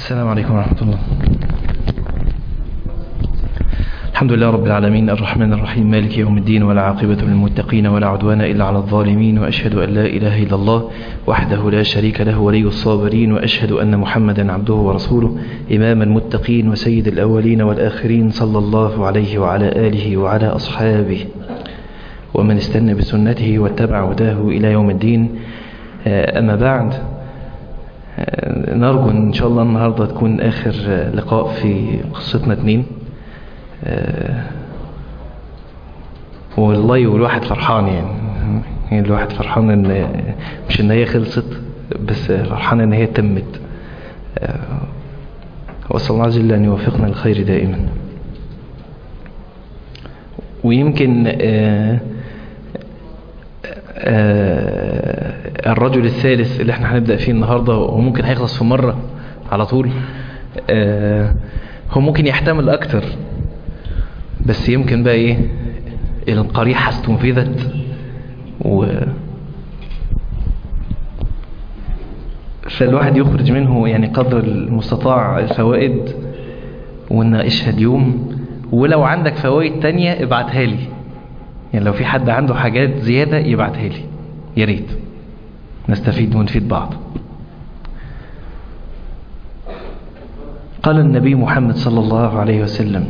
السلام عليكم ورحمة الله الحمد لله رب العالمين الرحمن الرحيم مالك يوم الدين ولا عاقبة للمتقين ولا عدوان إلا على الظالمين وأشهد أن لا إله إلا الله وحده لا شريك له ولي الصابرين وأشهد أن محمدا عبده ورسوله إمام المتقين وسيد الأولين والآخرين صلى الله عليه وعلى آله وعلى أصحابه ومن استنى بسنته واتبع هداه إلى يوم الدين أما بعد نرجو إن شاء الله النهاردة تكون آخر لقاء في قصتنا اتنين والله والواحد فرحان يعني يعني الواحد فرحان ان مش ان هي خلصت بس فرحان ان هي تمت واسال الله عز وجل ان يوفقنا للخير دائما ويمكن آآ آآ الرجل الثالث اللي احنا هنبدأ فيه النهاردة وممكن هيخلص في مرة على طول هو ممكن يحتمل اكتر بس يمكن بقى ايه القريحة استنفذت و فالواحد يخرج منه يعني قدر المستطاع الفوائد وان اشهد يوم ولو عندك فوائد تانية ابعتها لي يعني لو في حد عنده حاجات زيادة يبعتها لي يا ريت نستفيد ونفيد بعض قال النبي محمد صلى الله عليه وسلم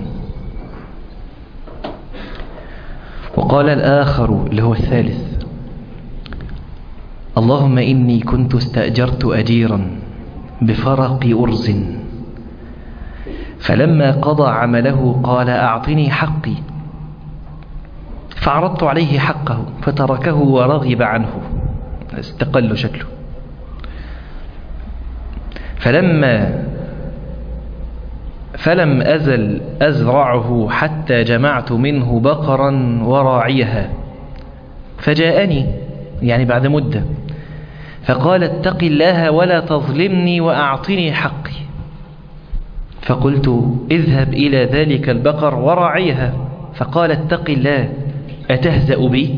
وقال الآخر اللي هو الثالث اللهم إني كنت استأجرت أجيرا بفرق أرز فلما قضى عمله قال أعطني حقي فعرضت عليه حقه فتركه ورغب عنه استقل شكله فلما فلم أزل أزرعه حتى جمعت منه بقرا وراعيها فجاءني يعني بعد مدة فقال اتق الله ولا تظلمني وأعطني حقي فقلت اذهب إلى ذلك البقر وراعيها فقال اتق الله أتهزأ بي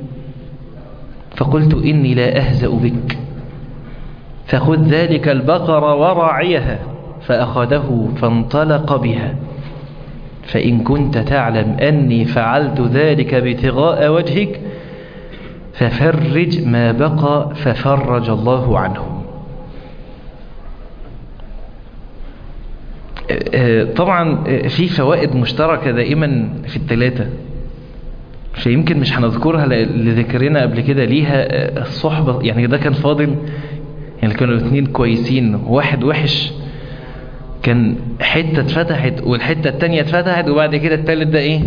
فقلت إني لا أهزأ بك فخذ ذلك البقر وراعيها فأخذه فانطلق بها فإن كنت تعلم أني فعلت ذلك ابتغاء وجهك ففرج ما بقى ففرج الله عنه طبعا في فوائد مشتركة دائما في الثلاثة فيمكن مش هنذكرها لذكرنا قبل كده ليها الصحبة يعني ده كان فاضل يعني كانوا الاثنين كويسين واحد وحش كان حتة اتفتحت والحتة التانية اتفتحت وبعد كده التالت ده ايه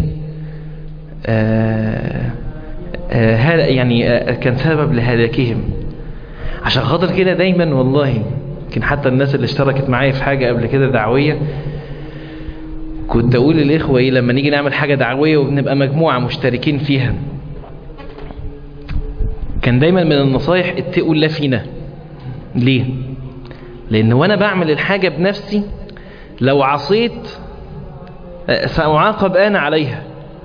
آه آه يعني آه كان سبب لهلاكهم عشان خاطر كده دايما والله يمكن حتى الناس اللي اشتركت معايا في حاجة قبل كده دعوية كنت اقول للاخوة ايه لما نيجي نعمل حاجة دعوية وبنبقى مجموعة مشتركين فيها كان دايما من النصايح اتقوا الله فينا ليه لان وانا بعمل الحاجة بنفسي لو عصيت سأعاقب أنا عليها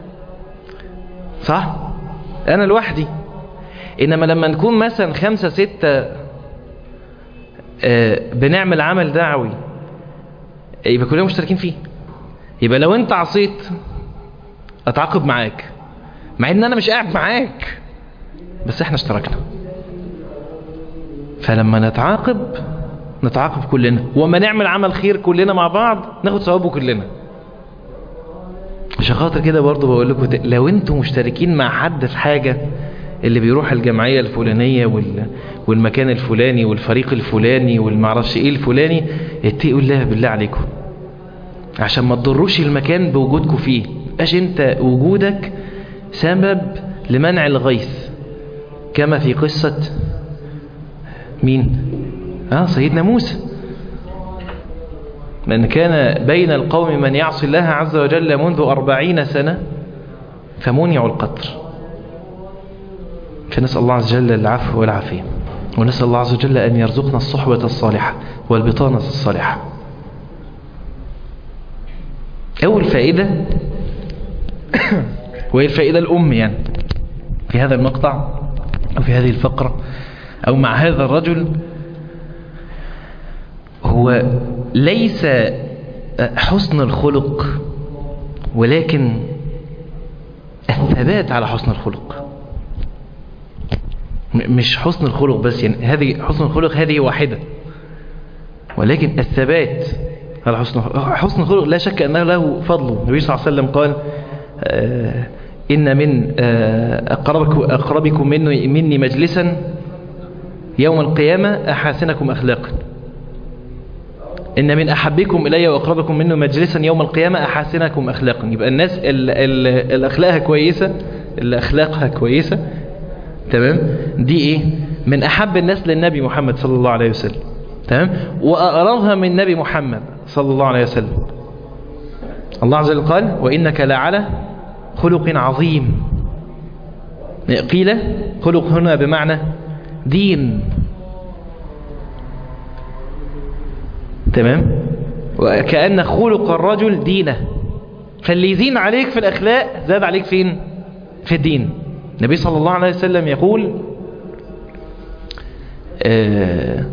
صح أنا لوحدي إنما لما نكون مثلا خمسة ستة بنعمل عمل دعوي يبقى كلنا مشتركين فيه يبقى لو انت عصيت اتعاقب معاك مع ان انا مش قاعد معاك بس احنا اشتركنا فلما نتعاقب نتعاقب كلنا وما نعمل عمل خير كلنا مع بعض ناخد ثوابه كلنا عشان خاطر كده برضه بقول لكم لو انتم مشتركين مع حد في حاجة اللي بيروح الجمعية الفلانية وال... والمكان الفلاني والفريق الفلاني والمعرفش ايه الفلاني اتقوا الله بالله عليكم عشان ما تضروش المكان بوجودكم فيه اش انت وجودك سبب لمنع الغيث كما في قصة مين آه سيدنا موسى من كان بين القوم من يعصي الله عز وجل منذ أربعين سنة فمنع القطر فنسأل الله عز وجل العفو والعافية ونسأل الله عز وجل أن يرزقنا الصحبة الصالحة والبطانة الصالحة أول فائدة وهي الفائدة الأم يعني في هذا المقطع أو في هذه الفقرة أو مع هذا الرجل هو ليس حسن الخلق ولكن الثبات على حسن الخلق مش حسن الخلق بس يعني هذه حسن الخلق هذه واحدة ولكن الثبات على حسن حسن الخلق لا شك أنه له فضل النبي صلى الله عليه وسلم قال آه إن من آه أقربكم, أقربكم مني, مني مجلسا يوم القيامة أحاسنكم أخلاقا إن من أحبكم إلي وأقربكم منه مجلسا يوم القيامة أحاسنكم أخلاقا يبقى الناس اللي أخلاقها كويسة اللي أخلاقها كويسة تمام دي إيه من أحب الناس للنبي محمد صلى الله عليه وسلم تمام وأقربها من النبي محمد صلى الله عليه وسلم الله عز وجل قال وإنك لعلى خلق عظيم قيل خلق هنا بمعنى دين تمام وكأن خلق الرجل دينه فاللي يزين عليك في الأخلاق زاد عليك فين في الدين النبي صلى الله عليه وسلم يقول آه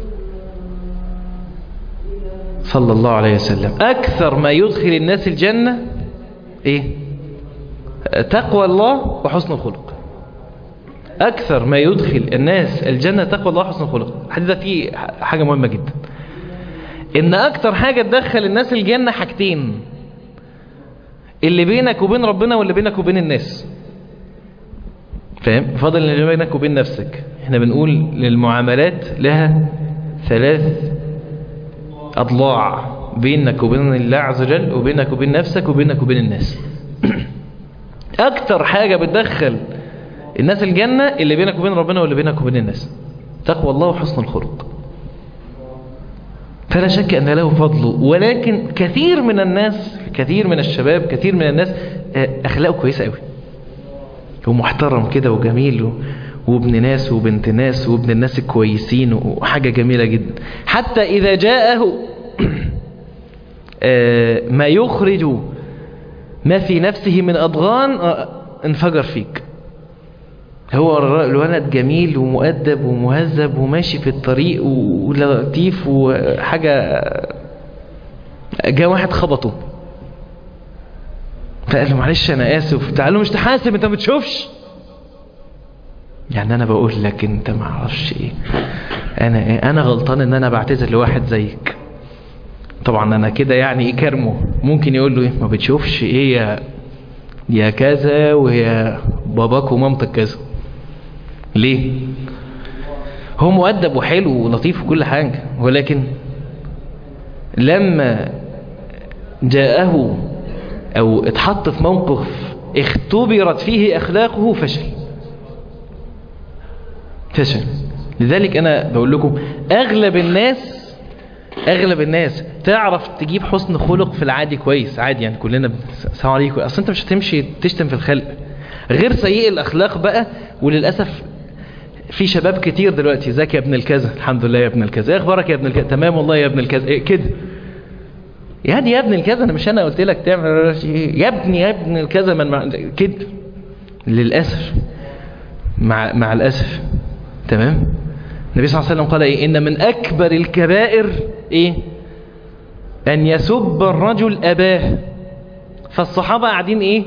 صلى الله عليه وسلم أكثر ما يدخل الناس الجنة إيه تقوى الله وحسن الخلق أكثر ما يدخل الناس الجنة تقوى الله وحسن الخلق الحديث ده فيه حاجة مهمة جدا إن أكثر حاجة تدخل الناس الجنة حاجتين اللي بينك وبين ربنا واللي بينك وبين الناس فاهم فاضل اللي بينك وبين نفسك احنا بنقول للمعاملات لها ثلاث أضلاع بينك وبين الله عز وجل وبينك وبين نفسك وبينك وبين الناس أكتر حاجة بتدخل الناس الجنة اللي بينك وبين ربنا واللي بينك وبين الناس تقوى الله وحسن الخلق فلا شك أن له فضل ولكن كثير من الناس كثير من الشباب كثير من الناس أخلاقه كويسة قوي ومحترم كده وجميل وابن ناس وبنت ناس وابن الناس الكويسين وحاجة جميلة جدا حتى إذا جاءه ما يخرج ما في نفسه من أضغان انفجر فيك هو الولد جميل ومؤدب ومهذب وماشي في الطريق ولطيف وحاجة جاء واحد خبطه فقال له معلش انا اسف تعال له مش تحاسب انت ما بتشوفش يعني انا بقول لك انت ما اعرفش ايه انا إيه؟ انا غلطان ان انا بعتذر لواحد زيك طبعا انا كده يعني ايه كرمه ممكن يقول له ايه ما بتشوفش ايه يا يا كذا ويا باباك ومامتك كذا ليه هو مؤدب وحلو ولطيف وكل حاجة ولكن لما جاءه او اتحط في موقف اختبرت فيه اخلاقه فشل فشل لذلك انا بقول لكم اغلب الناس اغلب الناس تعرف تجيب حسن خلق في العادي كويس عادي يعني كلنا السلام عليكم اصل انت مش هتمشي تشتم في الخلق غير سيء الاخلاق بقى وللاسف في شباب كتير دلوقتي ازيك يا ابن الكذا الحمد لله يا ابن الكذا ايه اخبارك يا ابن الكذا تمام والله يا ابن الكذا إيه كده يعني يا ابن الكذا انا مش انا قلت لك تعمل يا ابني يا ابن الكذا من مع... كده للاسف مع مع الاسف تمام النبي صلى الله عليه وسلم قال ايه ان من اكبر الكبائر ايه ان يسب الرجل اباه فالصحابه قاعدين ايه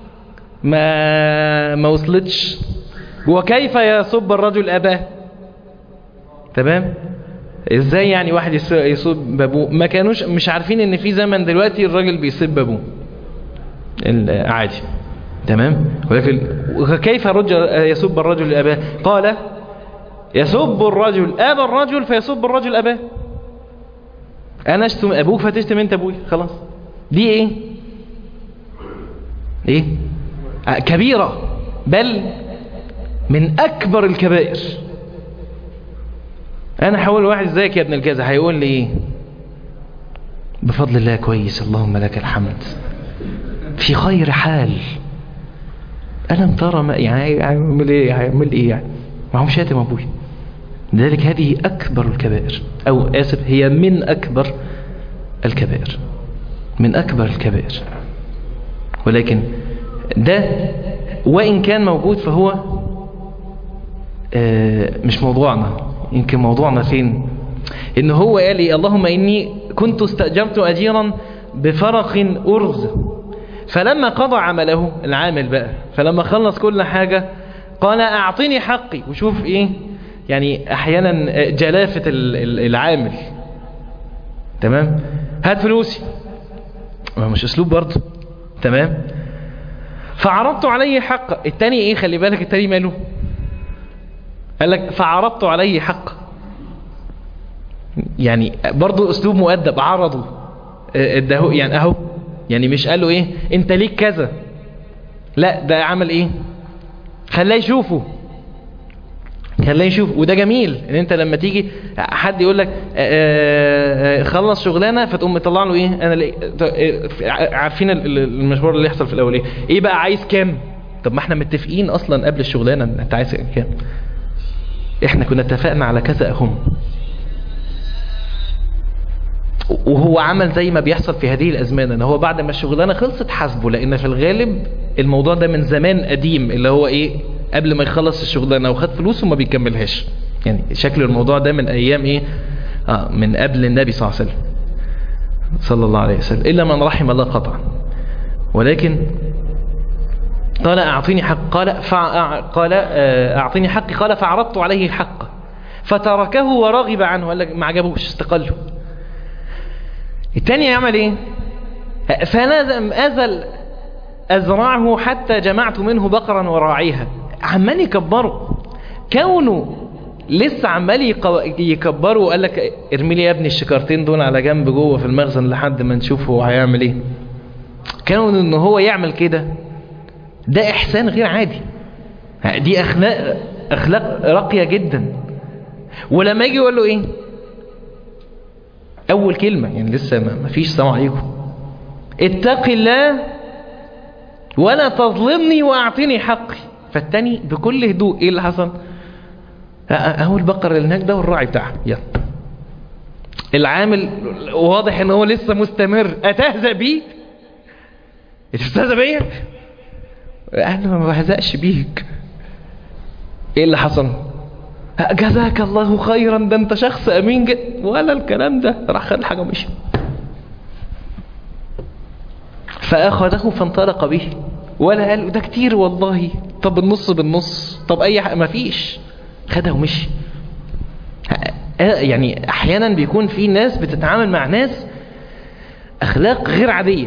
ما ما وصلتش وكيف يسب الرجل اباه تمام ازاي يعني واحد يسب ابوه ما كانوش مش عارفين ان في زمن دلوقتي الراجل بيسب ابوه عادي تمام ولكن كيف رجل يسب الرجل اباه قال يسب الرجل ابا الرجل فيسب الرجل اباه انا اشتم ابوك فتشتم انت ابوي خلاص دي ايه ايه كبيرة بل من اكبر الكبائر انا حاول واحد زيك يا ابن الكذا هيقول لي ايه بفضل الله كويس اللهم لك الحمد في خير حال ألم ترى ما يعني هيعمل ايه هيعمل ايه يعني ما هو شاتم ابوي لذلك هذه اكبر الكبائر او اسف هي من اكبر الكبائر من اكبر الكبائر ولكن ده وان كان موجود فهو آه مش موضوعنا يمكن موضوعنا فين ان هو قال ايه اللهم اني كنت استأجرت اجيرا بفرق ارز فلما قضى عمله العامل بقى فلما خلص كل حاجة قال اعطني حقي وشوف ايه يعني احيانا جلافة العامل تمام هات فلوسي ما مش اسلوب برضه تمام فعرضت عليه حق التاني ايه خلي بالك التاني ماله قال لك فعرضت عليه حق يعني برضه اسلوب مؤدب عرضه اداه يعني اهو يعني مش قال له ايه انت ليك كذا لا ده عمل ايه خلاه يشوفه خلاه يشوف وده جميل ان انت لما تيجي حد يقول لك خلص شغلانه فتقوم مطلع له ايه انا ليه عارفين المشوار اللي يحصل في الاول ايه ايه بقى عايز كام طب ما احنا متفقين اصلا قبل الشغلانه انت عايز كام احنا كنا اتفقنا على كذا اهم وهو عمل زي ما بيحصل في هذه الازمان ان هو بعد ما الشغلانه خلصت حاسبه لان في الغالب الموضوع ده من زمان قديم اللي هو ايه قبل ما يخلص الشغلانه وخد فلوسه ما بيكملهاش يعني شكل الموضوع ده من ايام ايه آه من قبل النبي صلى الله عليه وسلم صلى الله عليه وسلم الا من رحم الله قطعا ولكن قال اعطيني حق قال فع قال اعطيني حقي قال فعرضت عليه حقه فتركه ورغب عنه قال لك ما عجبوش استقله الثاني يعمل ايه فلازم ازل ازرعه حتى جمعت منه بقرا وراعيها عمال يكبره كونه لسه عمال يكبره وقال لك ارمي لي يا ابني الشكارتين دول على جنب جوه في المخزن لحد ما نشوف هو هيعمل ايه كونه ان هو يعمل كده ده احسان غير عادي دي اخلاق اخلاق راقيه جدا ولما يجي يقول له ايه اول كلمه يعني لسه ما فيش سلام عليكم اتق الله ولا تظلمني واعطني حقي فالتاني بكل هدوء ايه اللي حصل اهو البقر اللي هناك ده والراعي بتاعها يلا العامل واضح ان هو لسه مستمر اتهزأ بيه تستهزأ بيا انا ما بهزأش بيك ايه اللي حصل جزاك الله خيرا ده انت شخص امين جدا ولا الكلام ده راح خد الحاجه ومشي فاخذه فانطلق به ولا قال ده كتير والله طب النص بالنص طب اي حاجه ما فيش خدها ومشي يعني احيانا بيكون في ناس بتتعامل مع ناس اخلاق غير عاديه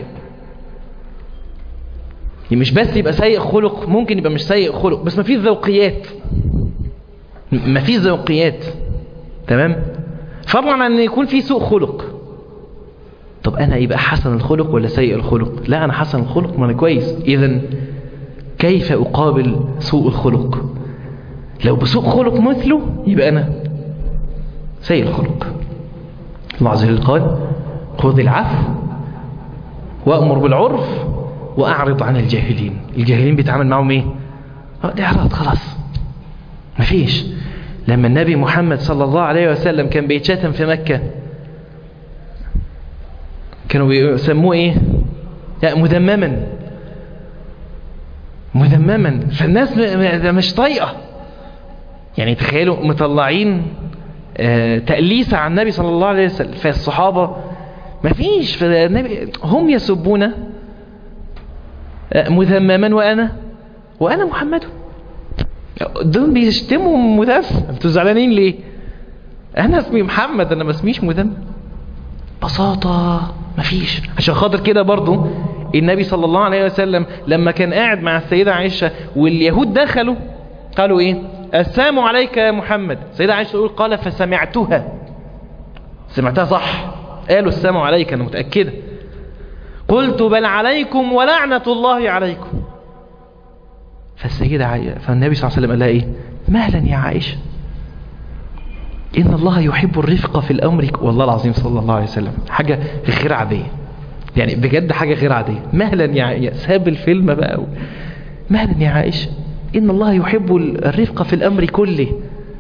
مش بس يبقى سيء خلق ممكن يبقى مش سيء خلق بس ما فيش ذوقيات ما فيش ذوقيات تمام فضلا عن ان يكون في سوء خلق طب انا يبقى حسن الخلق ولا سيء الخلق لا انا حسن الخلق ما انا كويس اذا كيف اقابل سوء الخلق لو بسوء خلق مثله يبقى انا سيء الخلق الله عز وجل قال خذ العفو وامر بالعرف واعرض عن الجاهلين الجاهلين بيتعامل معهم ايه ده اعراض خلاص مفيش لما النبي محمد صلى الله عليه وسلم كان بيتشتم في مكة كانوا بيسموه ايه لا مذمما مذمما فالناس مش طايقة يعني تخيلوا مطلعين آه تأليسة عن النبي صلى الله عليه وسلم فالصحابة مفيش فالنبي هم يسبون آه مذمما وأنا وأنا محمد دول بيشتموا مدافع انتوا زعلانين ليه انا اسمي محمد انا ما اسميش مدمر بساطة مفيش عشان خاطر كده برضو النبي صلى الله عليه وسلم لما كان قاعد مع السيدة عائشة واليهود دخلوا قالوا ايه السلام عليك يا محمد السيدة عائشة تقول قال فسمعتها سمعتها صح قالوا السلام عليك انا متأكدة قلت بل عليكم ولعنة الله عليكم فالسيدة عائشة فالنبي صلى الله عليه وسلم قال لها ايه مهلا يا عائشة إن الله يحب الرفق في الأمر والله العظيم صلى الله عليه وسلم حاجة غير عادية يعني بجد حاجة غير عادية مهلا يا عائشة ساب الفيلم بقى مهلا يا عائشة إن الله يحب الرفق في الأمر كله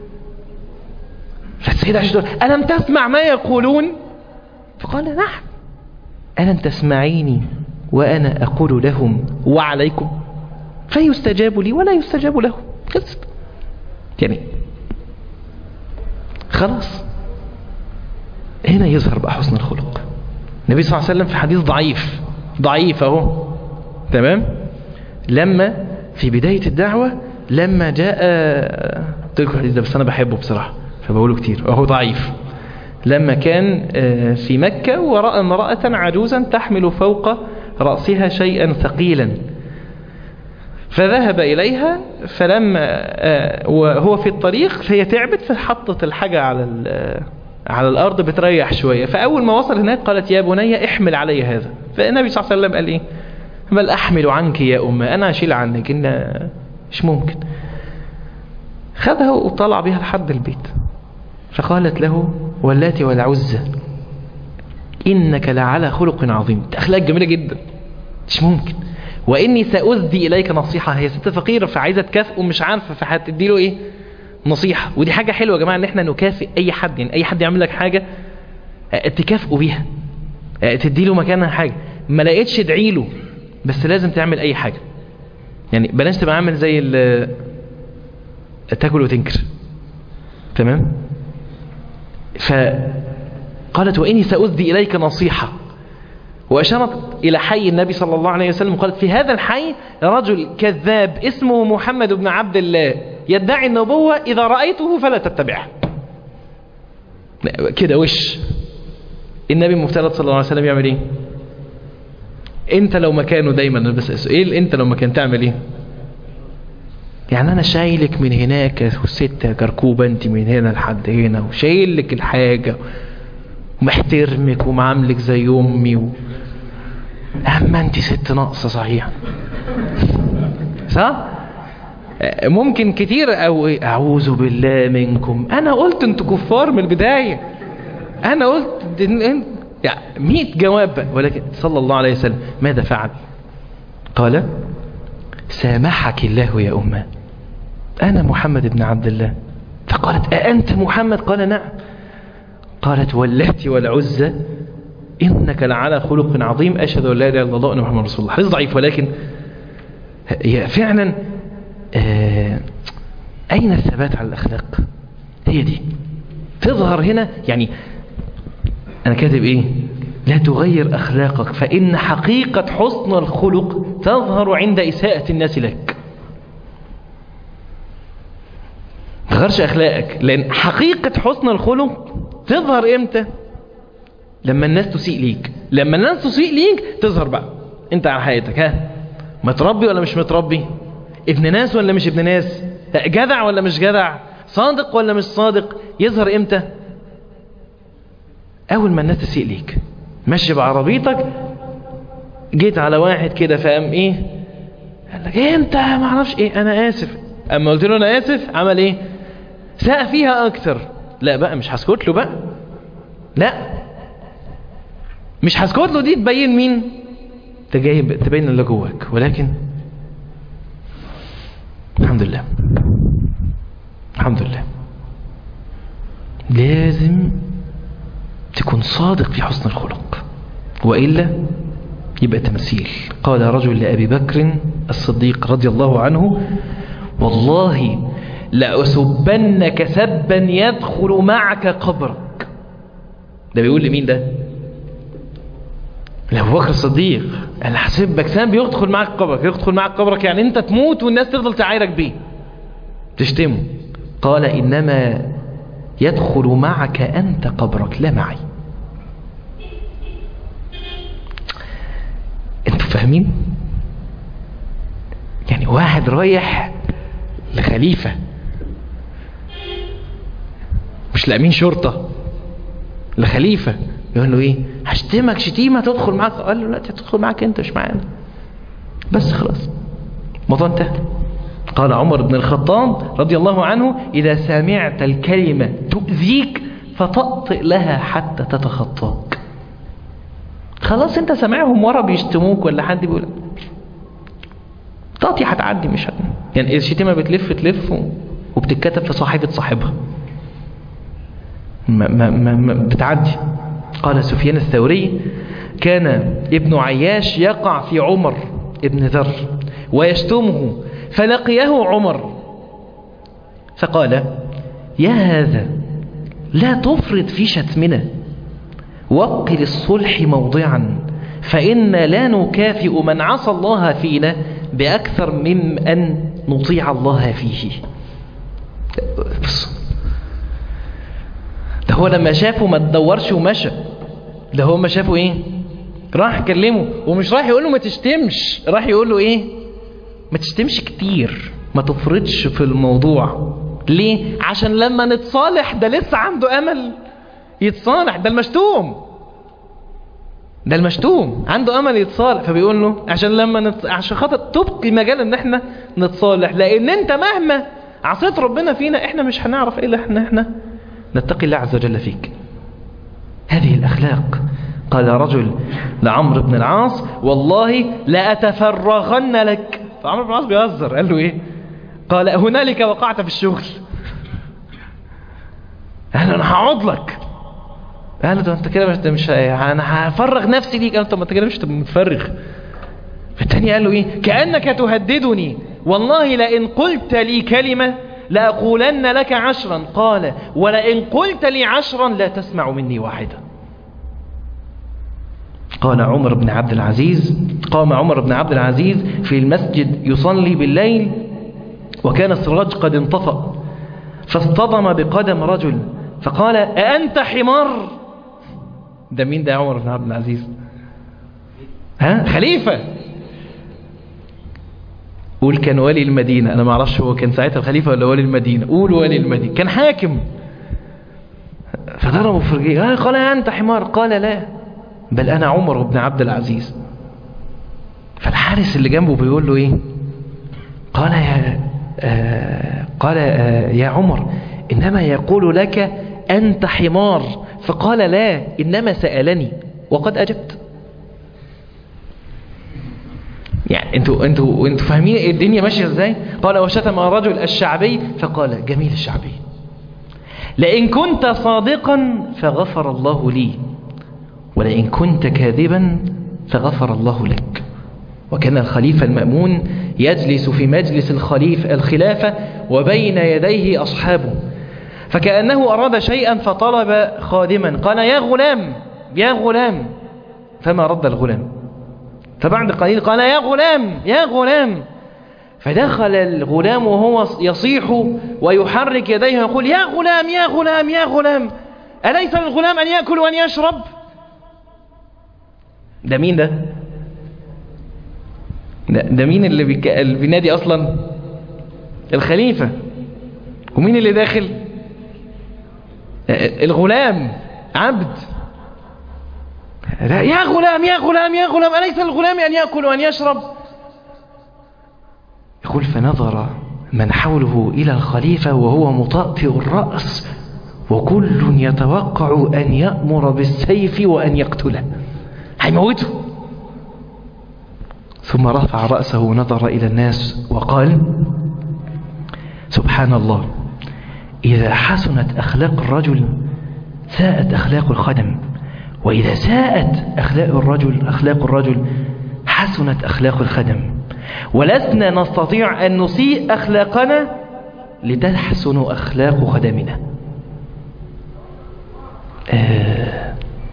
فالسيدة عائشة تقول ألم تسمع ما يقولون فقال نعم ألم تسمعيني وأنا أقول لهم وعليكم فيستجاب لي ولا يستجاب له خلصت يعني خلاص هنا يظهر بقى حسن الخلق النبي صلى الله عليه وسلم في حديث ضعيف ضعيف اهو تمام لما في بداية الدعوة لما جاء قلت لكم الحديث ده بس انا بحبه بصراحة فبقوله كتير وهو ضعيف لما كان في مكة ورأى امرأة عجوزا تحمل فوق رأسها شيئا ثقيلا فذهب إليها فلما وهو في الطريق فهي تعبت فحطت الحاجة على على الأرض بتريح شوية فأول ما وصل هناك قالت يا بني احمل علي هذا فالنبي صلى الله عليه وسلم قال إيه بل أحمل عنك يا أمة أنا أشيل عنك إن مش ممكن خدها وطلع بها لحد البيت فقالت له واللاتي والعزة إنك لعلى خلق عظيم أخلاق جميلة جدا مش ممكن وإني سأذدي إليك نصيحة هي ست فقيرة فعايزة تكافئه مش عارفة فهتدي له إيه نصيحة ودي حاجة حلوة يا جماعة إن إحنا نكافئ أي حد يعني أي حد يعمل لك حاجة تكافئه بيها تدي له مكانها حاجة ما لقيتش ادعي له بس لازم تعمل أي حاجة يعني بلاش تبقى عامل زي تاكل وتنكر تمام فقالت وإني سأذدي إليك نصيحة وأشارت إلى حي النبي صلى الله عليه وسلم قالت في هذا الحي رجل كذاب اسمه محمد بن عبد الله يدعي النبوة إذا رأيته فلا تتبعه كده وش النبي المفترض صلى الله عليه وسلم يعمل ايه انت لو مكانه دايما بس ايه انت لو مكان تعمل ايه يعني انا شايلك من هناك يا ست يا كركوبه انت من هنا لحد هنا وشايل لك الحاجه ومحترمك ومعاملك زي امي و... اما انت ست ناقصه صحيح صح ممكن كتير او اعوذ بالله منكم انا قلت انتوا كفار من البدايه انا قلت يعني 100 جواب ولكن صلى الله عليه وسلم ماذا فعل قال سامحك الله يا أمه أنا محمد بن عبد الله فقالت أأنت محمد قال نعم قالت واللاتي والعزة إنك لعلى خلق عظيم أشهد أن لا إله إلا الله وأن محمد رسول الله حديث ضعيف ولكن هي فعلا آه أين الثبات على الأخلاق هي دي تظهر هنا يعني أنا كاتب إيه لا تغير أخلاقك فإن حقيقة حسن الخلق تظهر عند إساءة الناس لك تغيرش أخلاقك لأن حقيقة حسن الخلق تظهر إمتى لما الناس تسيء ليك لما الناس تسيء ليك تظهر بقى انت على حياتك ها متربي ولا مش متربي ابن ناس ولا مش ابن ناس جدع ولا مش جدع صادق ولا مش صادق يظهر امتى اول ما الناس تسيء ليك ماشي بعربيتك جيت على واحد كده فقام ايه قال لك ايه انت ما اعرفش ايه انا اسف اما قلت له انا اسف عمل ايه ساء فيها اكتر لا بقى مش هسكت له بقى لا مش هسكت له دي تبين مين تجايب تبين اللي جواك ولكن الحمد لله الحمد لله لازم تكون صادق في حسن الخلق وإلا يبقى تمثيل قال رجل لأبي بكر الصديق رضي الله عنه والله لأسبنك سبا يدخل معك قبرك ده بيقول لمين ده لأبو بكر الصديق أنا حسبك سام بيدخل معك قبرك يدخل معك قبرك يعني أنت تموت والناس تفضل تعايرك بيه تشتمه قال إنما يدخل معك أنت قبرك لا معي انتوا فاهمين يعني واحد رايح لخليفة مش لأمين شرطة لخليفة يقول له ايه هشتمك شتيمة تدخل معاك قال له لا تدخل معاك انت مش معانا بس خلاص الموضوع انتهى قال عمر بن الخطاب رضي الله عنه إذا سمعت الكلمة تؤذيك فطأطئ لها حتى تتخطاك خلاص انت سامعهم ورا بيشتموك ولا حد بيقول طاطي هتعدي مش هت... يعني الشتيمة بتلف تلف وبتتكتب في صحيفة صاحبها ما ما ما ما بتعدي قال سفيان الثوري كان ابن عياش يقع في عمر ابن ذر ويشتمه فلقيه عمر فقال يا هذا لا تفرط في شتمنا وقل الصلح موضعا فإن لا نكافئ من عصى الله فينا بأكثر من أن نطيع الله فيه بص ده هو لما شافه ما تدورش ومشى ده هو ما شافه ايه راح كلمه ومش راح يقول له ما تشتمش راح يقول له ايه ما تشتمش كتير ما تفرطش في الموضوع ليه عشان لما نتصالح ده لسه عنده امل يتصالح ده المشتوم ده المشتوم عنده امل يتصالح فبيقول له عشان لما نت... عشان خاطر تبقي مجال ان احنا نتصالح لان انت مهما عصيت ربنا فينا احنا مش هنعرف الا احنا احنا نتقي الله عز وجل فيك هذه الاخلاق قال رجل لعمرو بن العاص والله لأتفرغن لك فعمرو بن العاص بيهزر قال له ايه قال هنالك وقعت في الشغل قال انا هقعد لك قال له انت كده مش مش انا هفرغ نفسي ليك انت ما انت كده مش متفرغ فالتاني قال له ايه كانك تهددني والله لئن قلت لي كلمه لاقولن لك عشرا قال ولئن قلت لي عشرا لا تسمع مني واحدا قال عمر بن عبد العزيز قام عمر بن عبد العزيز في المسجد يصلي بالليل وكان السراج قد انطفأ فاصطدم بقدم رجل فقال أأنت حمار ده مين ده عمر بن عبد العزيز ها خليفة قول كان ولي المدينة أنا ما اعرفش هو كان ساعتها الخليفة ولا ولي المدينة قول ولي المدينة كان حاكم فضربوا في رجليه قال أنت حمار قال لا بل أنا عمر بن عبد العزيز فالحارس اللي جنبه بيقول له إيه قال يا آه قال آه يا عمر إنما يقول لك أنت حمار فقال لا إنما سألني وقد أجبت يعني انتوا انتوا انتوا فاهمين الدنيا ماشيه ازاي قال وشتم الرجل الشعبي فقال جميل الشعبي لئن كنت صادقا فغفر الله لي ولئن كنت كاذبا فغفر الله لك وكان الخليفة المأمون يجلس في مجلس الخليفة الخلافة وبين يديه أصحابه فكأنه أراد شيئا فطلب خادما قال يا غلام يا غلام فما رد الغلام فبعد قليل قال يا غلام يا غلام فدخل الغلام وهو يصيح ويحرك يديه ويقول يا غلام يا غلام يا غلام أليس للغلام أن يأكل وأن يشرب ده مين ده ده, ده مين اللي, بيك... اللي بينادي أصلا الخليفة ومين اللي داخل الغلام عبد لا يا غلام يا غلام يا غلام أليس الغلام أن يأكل وأن يشرب يقول فنظر من حوله إلى الخليفة وهو مطأطئ الرأس وكل يتوقع أن يأمر بالسيف وأن يقتله هيموته ثم رفع رأسه ونظر إلى الناس وقال سبحان الله إذا حسنت أخلاق الرجل ساءت أخلاق الخدم وإذا ساءت أخلاق الرجل أخلاق الرجل حسنت أخلاق الخدم ولسنا نستطيع أن نسيء أخلاقنا لتحسن أخلاق خدمنا آه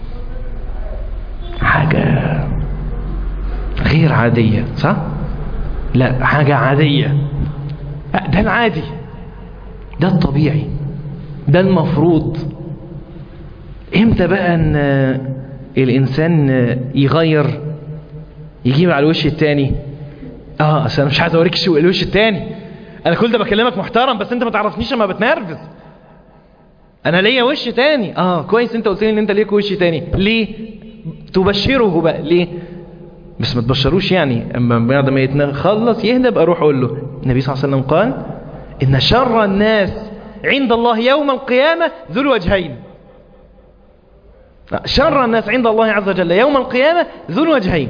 حاجة غير عادية صح؟ لا حاجة عادية ده العادي ده الطبيعي ده المفروض امتى بقى ان الانسان يغير يجيب على الوش التاني اه اصل انا مش عايز اوريك شو الوش التاني انا كل ده بكلمك محترم بس انت ما تعرفنيش اما بتنرفز انا ليا وش تاني اه كويس انت قلت لي ان انت ليك وش تاني ليه تبشره بقى ليه بس ما تبشروش يعني اما بعد ما يتخلص يهدى بقى اروح اقول له النبي صلى الله عليه وسلم قال ان شر الناس عند الله يوم القيامة ذو الوجهين شر الناس عند الله عز وجل يوم القيامة ذو الوجهين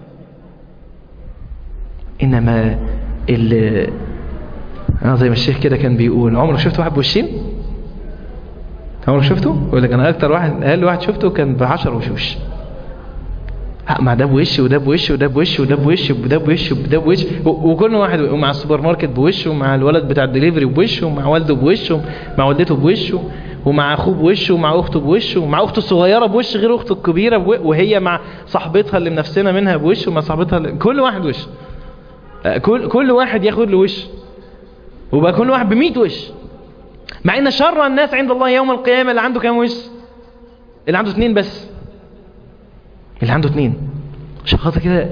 إنما ال آه زي ما الشيخ كده كان بيقول عمرك شفت واحد بوشين عمرك شفته يقول لك أنا أكتر واحد أقل واحد شفته كان بعشر وشوش مع ده بوش وده بوش وده بوش وده بوش وده بوش وده بوش وكل واحد ومع السوبر ماركت بوشه ومع الولد بتاع الدليفري بوشه ومع والده بوشه مع والدته بوشه ومع اخوه بوش ومع اخته بوش ومع اخته الصغيره بوش غير اخته الكبيره بو... وهي مع صاحبتها اللي منفسنا منها بوش ومع صاحبتها اللي... كل واحد وش آه، كل كل واحد ياخد له وش وبقى كل واحد ب وش مع ان شر الناس عند الله يوم القيامه اللي عنده كام وش اللي عنده اتنين بس اللي عنده اتنين عشان خاطر كده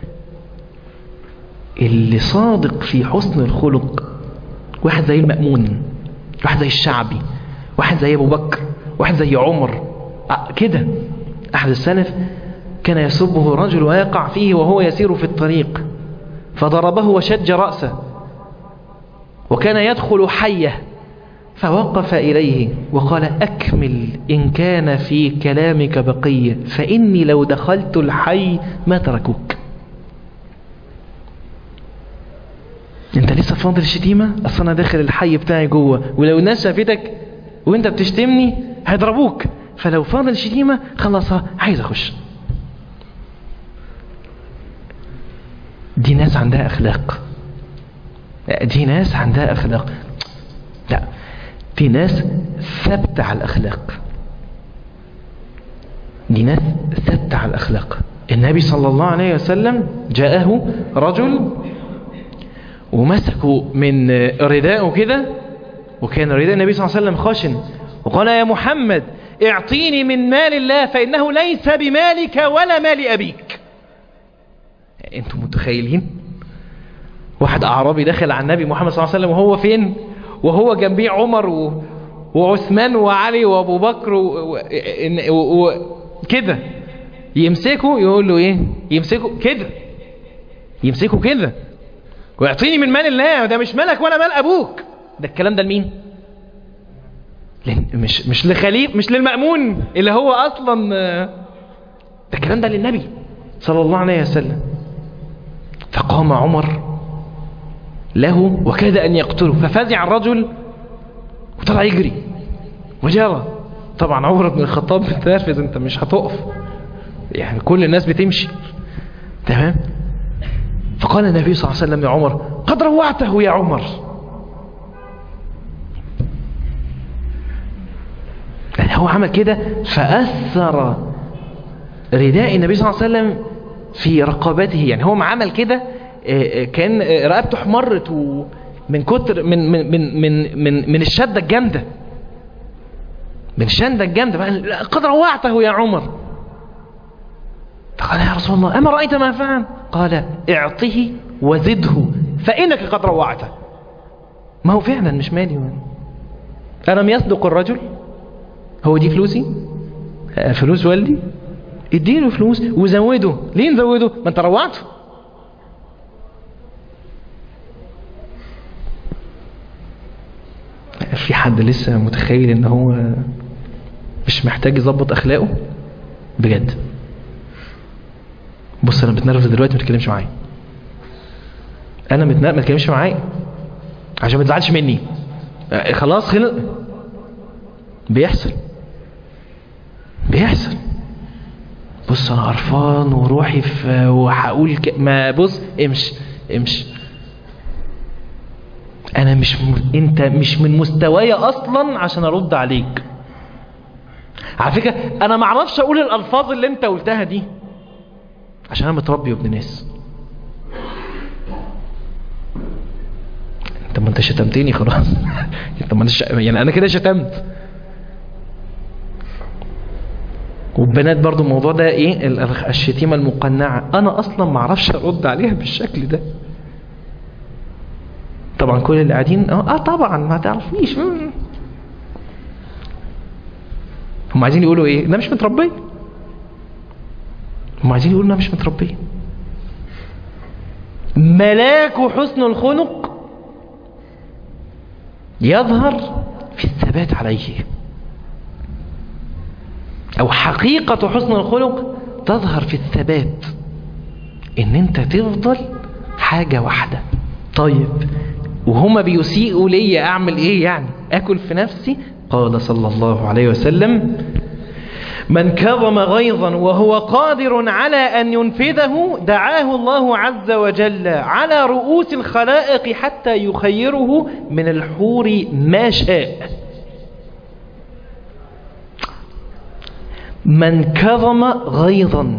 اللي صادق في حسن الخلق واحد زي المأمون واحد زي الشعبي واحد زي ابو بكر واحد زي عمر آه، كده احد السلف كان يسبه رجل ويقع فيه وهو يسير في الطريق فضربه وشج رأسه وكان يدخل حيه فوقف إليه وقال أكمل إن كان في كلامك بقية فإني لو دخلت الحي ما تركوك انت لسه فاضل الشتيمة اصل انا داخل الحي بتاعي جوه ولو الناس شافتك وانت بتشتمني هيضربوك فلو فاضل الشتيمة خلاص عايز اخش دي ناس عندها اخلاق دي ناس عندها اخلاق لا في ناس ثابتة على الأخلاق دي ناس ثابتة على الأخلاق النبي صلى الله عليه وسلم جاءه رجل ومسكه من رداءه كده وكان رداء النبي صلى الله عليه وسلم خشن وقال يا محمد اعطيني من مال الله فإنه ليس بمالك ولا مال أبيك انتم متخيلين واحد أعرابي دخل على النبي محمد صلى الله عليه وسلم وهو فين وهو جنبيه عمر و... وعثمان وعلي وابو بكر وكده و... و... كده يمسكه يقول له ايه يمسكه كده يمسكه كده ويعطيني من مال الله ده مش مالك ولا مال ابوك ده الكلام ده لمين لن... مش مش لخليف مش للمأمون اللي هو اصلا ده الكلام ده للنبي صلى الله عليه وسلم فقام عمر له وكاد أن يقتله ففزع الرجل وطلع يجري وجرى طبعا عمر بن الخطاب متنرفز انت مش هتقف يعني كل الناس بتمشي تمام فقال النبي صلى الله عليه وسلم يا عمر قد روعته يا عمر يعني هو عمل كده فأثر رداء النبي صلى الله عليه وسلم في رقبته يعني هو ما عمل كده كان رقبته احمرت من كتر من من من من من, من الشده الجامده من الشده الجامده قد روعته يا عمر فقال يا رسول الله اما رايت ما فعل قال اعطه وزده فانك قد روعته ما هو فعلا مش مالي الم يصدق الرجل هو دي فلوسي فلوس والدي اديله فلوس وزوده ليه نزوده ما انت روعته في حد لسه متخيل ان هو مش محتاج يظبط اخلاقه بجد بص انا متنرفز دلوقتي ما تتكلمش معايا انا متنرفز ما تتكلمش معايا عشان ما تزعلش مني خلاص خلق بيحصل بيحصل بص انا قرفان وروحي في وهقول ك... ما بص امشي امشي انا مش م... انت مش من مستواي اصلا عشان ارد عليك على فكره انا ما اعرفش اقول الالفاظ اللي انت قلتها دي عشان انا متربي وابن ناس انت ما انت شتمتني خلاص انت ما انت ش... يعني انا كده شتمت والبنات برضو الموضوع ده ايه الشتيمة المقنعة انا اصلا ما اعرفش ارد عليها بالشكل ده طبعا كل اللي قاعدين اه طبعا ما تعرفنيش هم عايزين يقولوا ايه انا مش متربيه هم عايزين يقولوا انا مش متربيه ملاك حسن الخلق يظهر في الثبات عليه او حقيقة حسن الخلق تظهر في الثبات ان انت تفضل حاجة واحدة طيب وهما بيسيئوا لي اعمل ايه يعني اكل في نفسي قال صلى الله عليه وسلم من كظم غيظا وهو قادر على أن ينفذه دعاه الله عز وجل على رؤوس الخلائق حتى يخيره من الحور ما شاء من كظم غيظا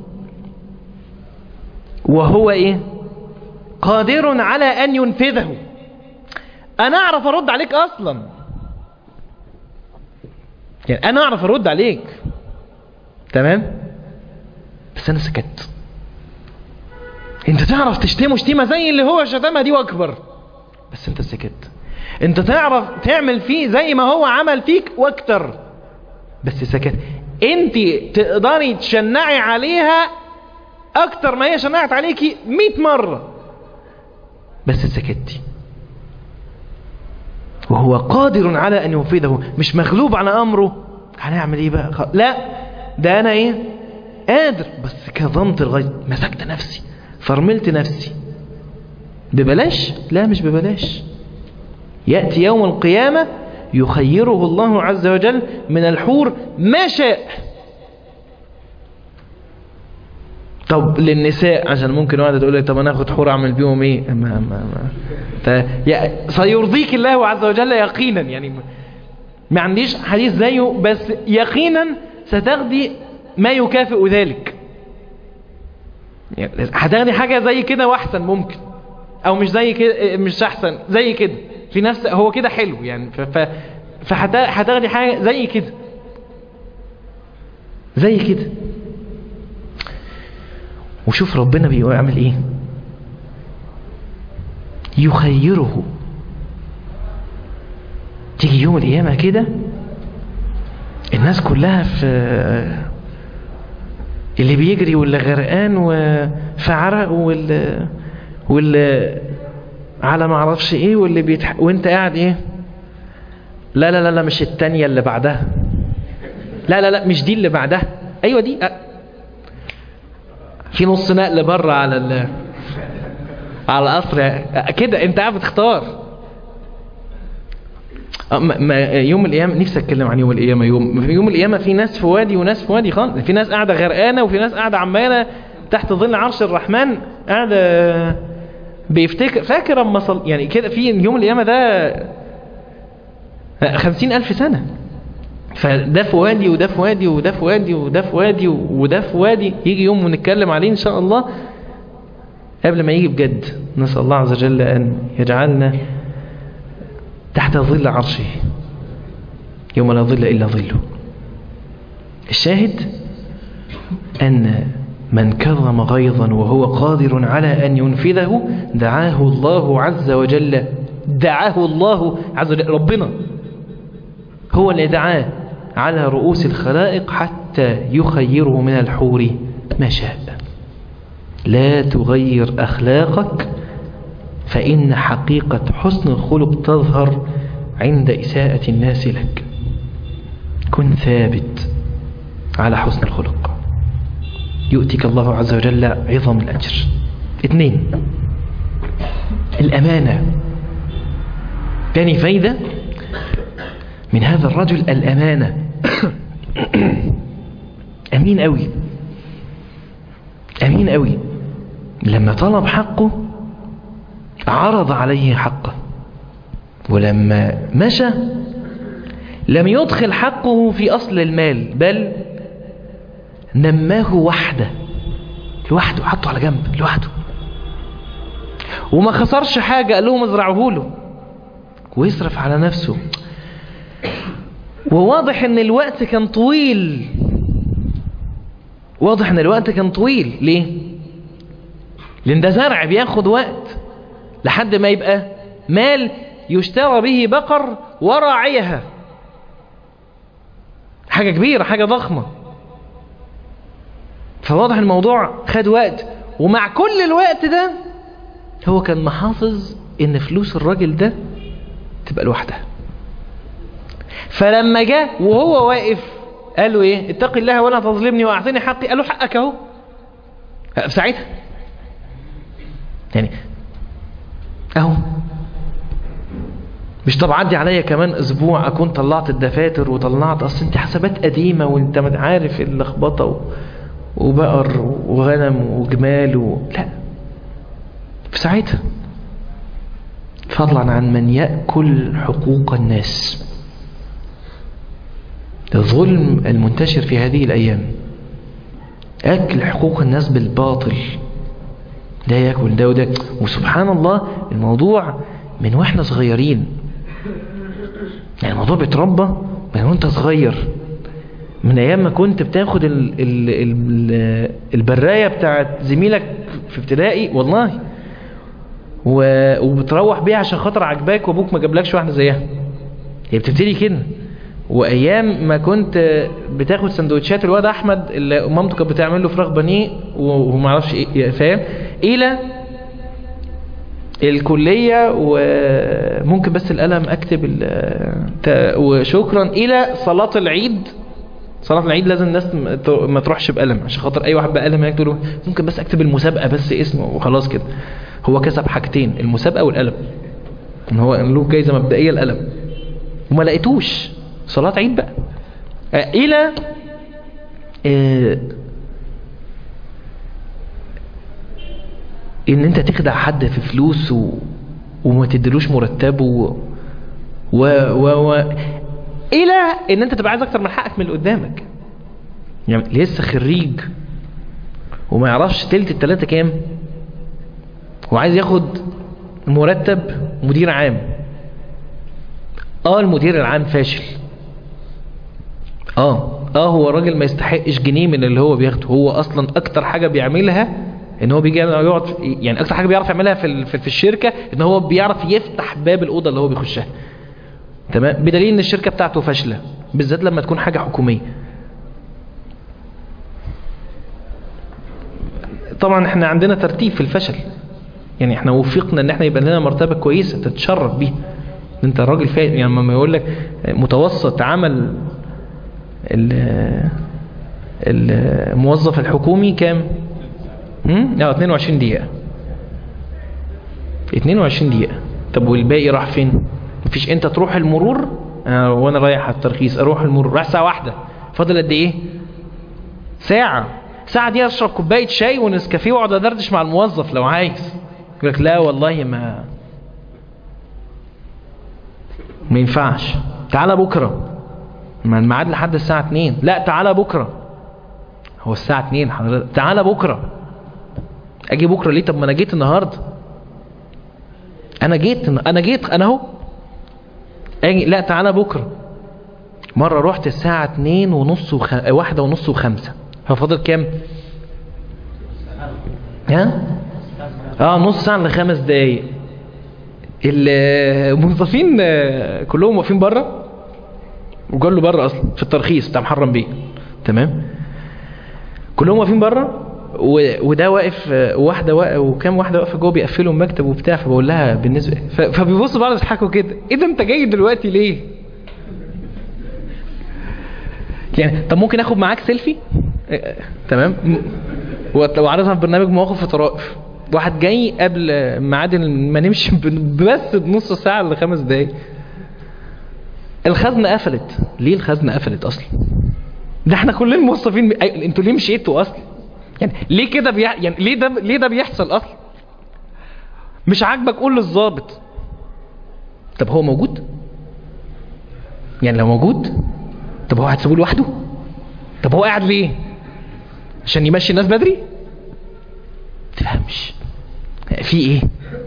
وهو ايه قادر على ان ينفذه انا اعرف ارد عليك اصلا يعني انا اعرف ارد عليك تمام بس انا سكت انت تعرف تشتمه شتيمه زي اللي هو شتمها دي واكبر بس انت سكت انت تعرف تعمل فيه زي ما هو عمل فيك واكتر بس سكت انت تقدري تشنعي عليها اكتر ما هي شنعت عليكي 100 مرة بس سكتي وهو قادر على ان ينفذه مش مغلوب على امره هنعمل ايه بقى خ- لا ده انا ايه قادر بس كظمت الغيظ مسكت نفسي فرملت نفسي ببلاش لا مش ببلاش يأتي يوم القيامة يخيره الله عز وجل من الحور ما شاء طب للنساء عشان ممكن واحدة تقول لك طب انا اخد حور اعمل بيهم ايه ما ما ما ف... يا- سيرضيك الله عز وجل يقينا يعني ما- ما عنديش حديث زيه بس يقينا ستاخدي ما يكافئ ذلك يعني هتاخدي حاجة زي كده واحسن ممكن او مش زي كده مش احسن زي كده في نفس هو كده حلو يعني ف ف فهتاخدي حاجة زي كده زي كده وشوف ربنا بيعمل ايه يخيره تيجي يوم القيامة كده الناس كلها في اللي بيجري واللي غرقان وفي عرق واللي واللي على ما اعرفش ايه واللي بيتح... وانت قاعد ايه لا لا لا لا مش التانية اللي بعدها لا لا لا مش دي اللي بعدها ايوه دي أ... في نص نقل بره على ال... على القصر أ- كده انت قاعد بتختار أ- ما- ما يوم القيامة نفسي اتكلم عن يوم القيامة يوم في يوم القيامة في ناس في وادي وناس في وادي خالص في ناس قاعدة غرقانة وفي ناس قاعدة عمالة تحت ظل عرش الرحمن قاعدة بيفتكر فاكر اما صل... يعني كده في يوم القيامة ده خمسين ألف سنة فده في وادي وده في وادي وده في وادي وده في وادي وده في وادي يجي يوم ونتكلم عليه إن شاء الله قبل ما يجي بجد نسأل الله عز وجل أن يجعلنا تحت ظل عرشه يوم لا ظل إلا ظله الشاهد أن من كظم غيظا وهو قادر على أن ينفذه دعاه الله عز وجل دعاه الله عز وجل ربنا هو اللي دعاه على رؤوس الخلائق حتى يخيره من الحور ما شاء لا تغير أخلاقك فإن حقيقة حسن الخلق تظهر عند إساءة الناس لك كن ثابت على حسن الخلق يؤتيك الله عز وجل عظم الأجر اثنين الأمانة تاني فايدة من هذا الرجل الأمانة أمين قوي أمين قوي لما طلب حقه عرض عليه حقه ولما مشى لم يدخل حقه في أصل المال بل نماه وحده لوحده حطه على جنب لوحده وما خسرش حاجة قال لهم ازرعوه له ويصرف على نفسه وواضح ان الوقت كان طويل واضح ان الوقت كان طويل ليه لان ده زرع بياخد وقت لحد ما يبقى مال يشترى به بقر وراعيها حاجة كبيرة حاجة ضخمة فواضح الموضوع خد وقت ومع كل الوقت ده هو كان محافظ ان فلوس الراجل ده تبقى لوحدها فلما جاء وهو واقف قال له ايه اتق الله ولا تظلمني واعطيني حقي قال له حقك اهو في ساعتها يعني اهو مش طب عدي عليا كمان اسبوع اكون طلعت الدفاتر وطلعت اصل انت حسابات قديمه وانت عارف اللخبطه و... وبقر وغنم وجمال و... لا في ساعتها فضلا عن من يأكل حقوق الناس الظلم المنتشر في هذه الأيام أكل حقوق الناس بالباطل ده ياكل ده وده وسبحان الله الموضوع من واحنا صغيرين يعني الموضوع بيتربى من وانت صغير من ايام ما كنت بتاخد ال ال ال البرايه بتاعت زميلك في ابتدائي والله و- وبتروح بيها عشان خاطر عجباك وابوك ما جابلكش واحده زيها هي بتبتدي كده وايام ما كنت بتاخد سندوتشات الواد احمد اللي مامته كانت بتعمل له فراخ بانيه و- وما اعرفش ايه فاهم الى الكلية وممكن بس القلم اكتب ال- تا- وشكرا الى صلاة العيد صلاة العيد لازم الناس م- ت- ما تروحش بقلم عشان خاطر اي واحد بقلم هناك تقول له ممكن بس اكتب المسابقة بس اسمه وخلاص كده هو كسب حاجتين المسابقة والقلم ان هو له جايزة مبدئية القلم وما لقيتوش صلاة عيد بقى آه، الى آه، ان انت تخدع حد في فلوس و... وما تديلوش مرتبه و... و... و... و... الى ان انت تبقى عايز اكتر من حقك من اللي قدامك يعني لسه خريج وما يعرفش تلت التلاتة كام وعايز ياخد مرتب مدير عام اه المدير العام فاشل اه اه هو راجل ما يستحقش جنيه من اللي هو بياخده هو اصلا اكتر حاجة بيعملها ان هو بيجي يقعد يعني اكتر حاجة بيعرف يعملها في ال- في في الشركة ان هو بيعرف يفتح باب الاوضة اللي هو بيخشها تمام بدليل ان الشركة بتاعته فاشلة بالذات لما تكون حاجة حكومية طبعا احنا عندنا ترتيب في الفشل يعني احنا وفقنا ان احنا يبقى لنا مرتبة كويسة تتشرف بيها ان انت راجل فاهم يعني لما يقول لك متوسط عمل ال- الموظف الحكومي كام هم؟ اه 22 دقيقة 22 دقيقة طب والباقي راح فين مفيش انت تروح المرور آه وانا رايح على الترخيص اروح المرور رايح ساعة واحدة فاضل قد ايه ساعة ساعة دي اشرب كوباية شاي ونسكافيه واقعد ادردش مع الموظف لو عايز يقول لك لا والله ما ما ينفعش تعالى بكرة ما الميعاد لحد الساعة 2 لا تعالى بكرة هو الساعة 2 حضرتك تعالى بكرة اجي بكرة ليه طب ما انا جيت النهاردة انا جيت انا جيت انا اهو اجي لا تعالى بكرة مرة رحت الساعة 2 ونص وخ... واحدة ونص وخمسة هو فاضل كام ها اه نص ساعة لخمس دقايق الموظفين آه، كلهم واقفين بره وقال له بره اصلا في الترخيص بتاع محرم بيه تمام كلهم واقفين بره و- وده واقف آه، واحده واقف وكام واحده واقفه جوه بيقفلوا المكتب وبتاع فبقول لها بالنسبه ف- فبيبصوا بعض يضحكوا كده ايه ده انت جاي دلوقتي ليه يعني طب ممكن اخد معاك سيلفي آه، آه، تمام م- وت- وعرضها في برنامج مواقف وطرائف واحد جاي قبل آه، ميعاد ما نمشي ب- بس بنص ساعه لخمس دقايق الخزنه قفلت ليه الخزنه قفلت اصلا ده احنا كلنا موظفين أي- انتوا ليه مشيتوا اصلا يعني ليه كده بيح... يعني ليه ده ليه ده بيحصل اصلا مش عاجبك قول للظابط طب هو موجود يعني لو موجود طب هو هتسيبه لوحده طب هو قاعد ليه عشان يمشي الناس بدري تفهمش في ايه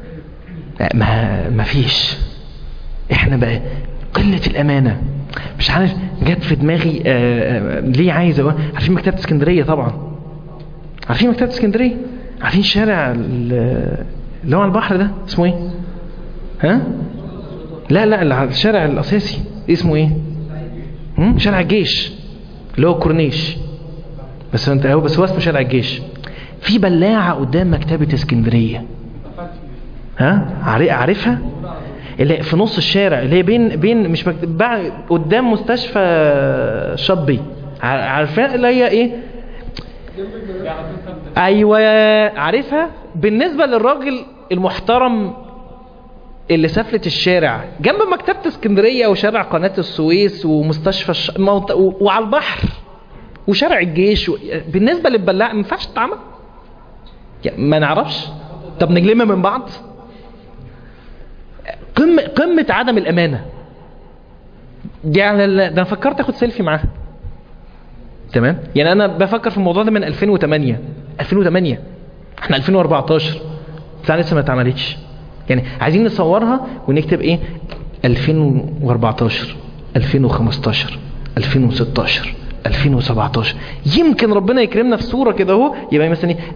ما ما فيش احنا بقى قلة الامانة مش عارف جت في دماغي آه، آه، ليه عايز أقول- عارفين مكتبة اسكندرية طبعا عارفين مكتبة اسكندرية عارفين شارع ال- اللي هو على البحر ده اسمه ايه ها لا لا اللي على الشارع الاساسي اسمه ايه هم؟ شارع الجيش اللي هو كورنيش بس انت هو بس هو اسمه شارع الجيش في بلاعة قدام مكتبة اسكندرية ها عارف- عارفها اللي في نص الشارع اللي هي بين بين مش مكتب بعد قدام مستشفى شطبي ع- عارفين اللي هي ايه ايوه عارفها بالنسبه للراجل المحترم اللي سافلت الشارع جنب مكتبة اسكندرية وشارع قناة السويس ومستشفى الش... موت... و... وعلى البحر وشارع الجيش و... بالنسبة للبلاع ما ينفعش تتعمل يعني ما نعرفش طب نجلمها من بعض قمة قمة عدم الأمانة دي على ال- ده انا فكرت اخد سيلفي معاها تمام يعني انا بفكر في الموضوع ده من 2008 2008 احنا 2014 بتاع لسه ما اتعملتش يعني عايزين نصورها ونكتب ايه 2014 2015 2016 2017 يمكن ربنا يكرمنا في صورة كده اهو يبقى مثلا ايه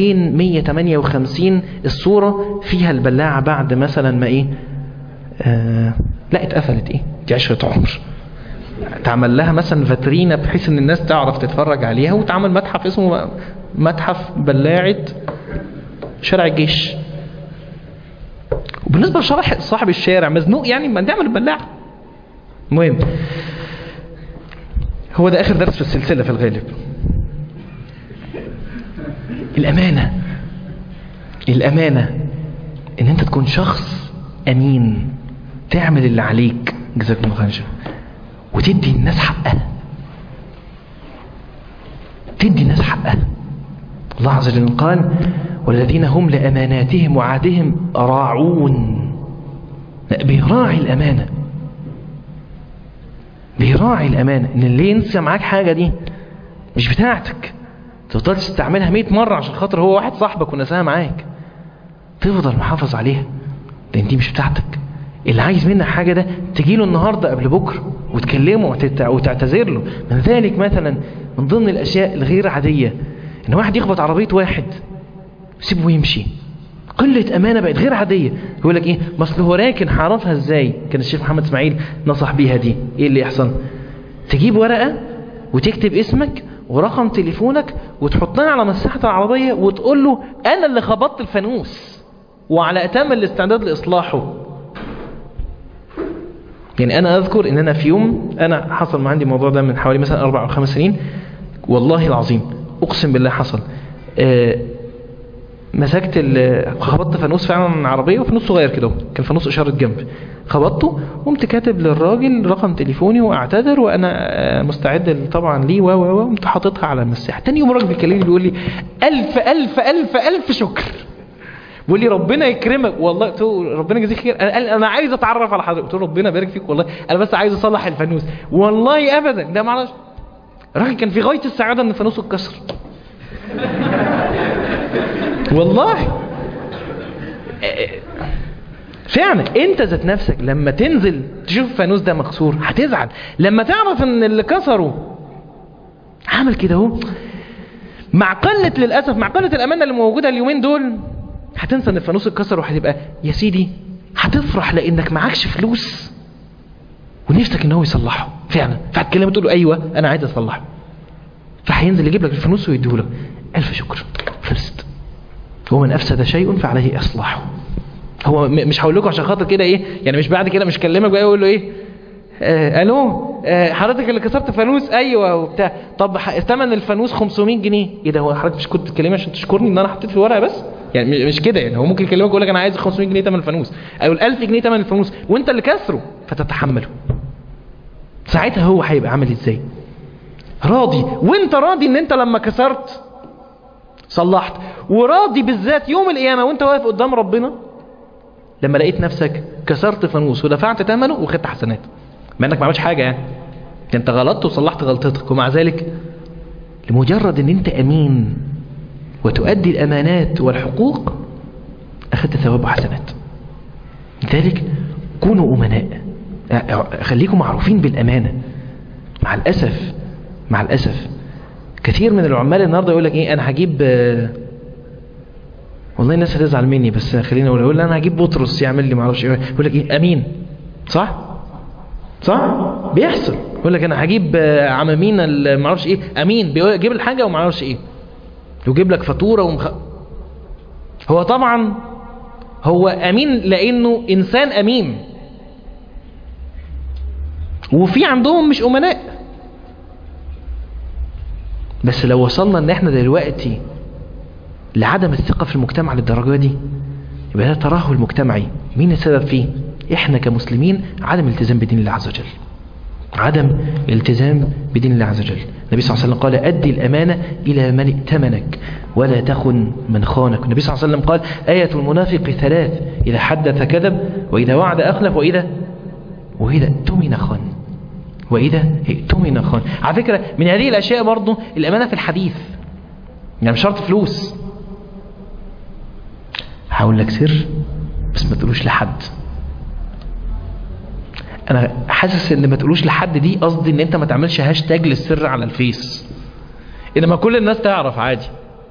2158 الصورة فيها البلاعة بعد مثلا ما ايه آه لا اتقفلت ايه دي عشرة عمر تعمل لها مثلا فاترينا بحيث ان الناس تعرف تتفرج عليها وتعمل متحف اسمه متحف بلاعة شارع الجيش وبالنسبة لشرح صاحب الشارع مزنوق يعني ما نعمل البلاعة المهم هو ده اخر درس في السلسلة في الغالب الامانة الامانة ان انت تكون شخص امين تعمل اللي عليك جزاكم الله خير وتدي الناس حقها تدي الناس حقها الله عز وجل قال والذين هم لأماناتهم وعهدهم راعون بيراعي الأمانة بيراعي الأمانة إن اللي ينسى معاك حاجة دي مش بتاعتك تفضل تستعملها 100 مرة عشان خاطر هو واحد صاحبك ونساها معاك تفضل محافظ عليها لأن دي مش بتاعتك اللي عايز منك حاجة ده تجيله النهاردة قبل بكرة وتكلمه وتت- وتعتذر له من ذلك مثلا من ضمن الأشياء الغير عادية إن واحد يخبط عربية واحد سيبه يمشي قلة أمانة بقت غير عادية يقول لك إيه ما أصل هو راكن هعرفها إزاي كان الشيخ محمد إسماعيل نصح بيها دي إيه اللي يحصل تجيب ورقة وتكتب اسمك ورقم تليفونك وتحطها على مساحة العربية وتقول له أنا اللي خبطت الفانوس وعلى أتم الاستعداد لإصلاحه يعني أنا أذكر إن أنا في يوم أنا حصل ما عندي الموضوع ده من حوالي مثلا أربع أو خمس سنين والله العظيم أقسم بالله حصل آه، مسكت ال- خبطت فانوس فعلا عربية وفانوس صغير كده كان فانوس إشارة جنب خبطته وقمت كاتب للراجل رقم تليفوني واعتذر وانا آه، مستعد طبعا ليه و و و قمت حاططها على المساحه تاني يوم الراجل بيكلمني بيقول لي الف الف الف الف شكر بيقول لي ربنا يكرمك والله قلت له ربنا يجزيك خير انا قال انا عايز اتعرف على حضرتك قلت له ربنا يبارك فيك والله انا بس عايز اصلح الفانوس والله ابدا ده معرفش الراجل كان في غايه السعاده ان الفانوس اتكسر والله فعلا انت ذات نفسك لما تنزل تشوف الفانوس ده مكسور هتزعل لما تعرف ان اللي كسره عمل كده اهو مع قلة للأسف مع قلة الأمانة اللي موجودة اليومين دول هتنسى ان الفانوس اتكسر وهتبقى يا سيدي هتفرح لانك معكش فلوس ونفسك ان هو يصلحه فعلا فهتكلمه تقول له ايوه انا عايز اصلحه فهينزل يجيب لك الفانوس ويديهولك الف شكر خلصت ومن افسد شيء فعليه اصلاحه هو م- مش هقول لكم عشان خاطر كده ايه يعني مش بعد كده مش كلمك بقى يقول له ايه آه الو آه حضرتك اللي كسرت فانوس ايوه وبتاع طب ح- ثمن الفانوس 500 جنيه ايه ده هو حضرتك مش كنت تكلمني عشان تشكرني ان انا حطيت في الورقه بس يعني م- مش كده يعني هو ممكن يكلمك يقول لك انا عايز 500 جنيه ثمن الفانوس او ال 1000 جنيه ثمن الفانوس وانت اللي كسره فتتحمله ساعتها هو هيبقى عامل ازاي راضي وانت راضي ان انت لما كسرت صلحت وراضي بالذات يوم القيامه وانت واقف قدام ربنا لما لقيت نفسك كسرت فانوس ودفعت ثمنه وخدت حسنات مع انك ما عملتش حاجه يعني ده انت غلطت وصلحت غلطتك ومع ذلك لمجرد ان انت امين وتؤدي الامانات والحقوق اخذت ثواب وحسنات لذلك كونوا امناء اه- خليكم معروفين بالامانه مع الاسف مع الاسف كثير من العمال النهارده يقول لك ايه انا هجيب آه، والله الناس هتزعل مني بس خليني اقول يقول انا هجيب بطرس يعمل لي معرفش ايه يقول لك ايه امين صح صح بيحصل يقول لك انا هجيب آه، عمامين ال- معرفش ايه امين بيقول- يجيب الحاجه ومعرفش ايه ويجيب لك فاتوره ومخ... هو طبعا هو امين لانه انسان امين وفي عندهم مش امناء بس لو وصلنا ان احنا دلوقتي لعدم الثقة في المجتمع للدرجة دي يبقى ده ترهل مجتمعي مين السبب فيه احنا كمسلمين عدم الالتزام بدين الله عز وجل عدم الالتزام بدين الله عز وجل النبي صلى الله عليه وسلم قال أدي الأمانة إلى من ائتمنك ولا تخن من خانك النبي صلى الله عليه وسلم قال آية المنافق ثلاث إذا حدث كذب وإذا وعد أخلف وإذا وإذا اؤتمن خان وإذا اؤتمن خان على فكرة من هذه الأشياء برضو الأمانة في الحديث يعني مش شرط فلوس هقول لك سر بس ما تقولوش لحد انا حاسس ان ما تقولوش لحد دي قصدي ان انت ما تعملش هاشتاج للسر على الفيس انما كل الناس تعرف عادي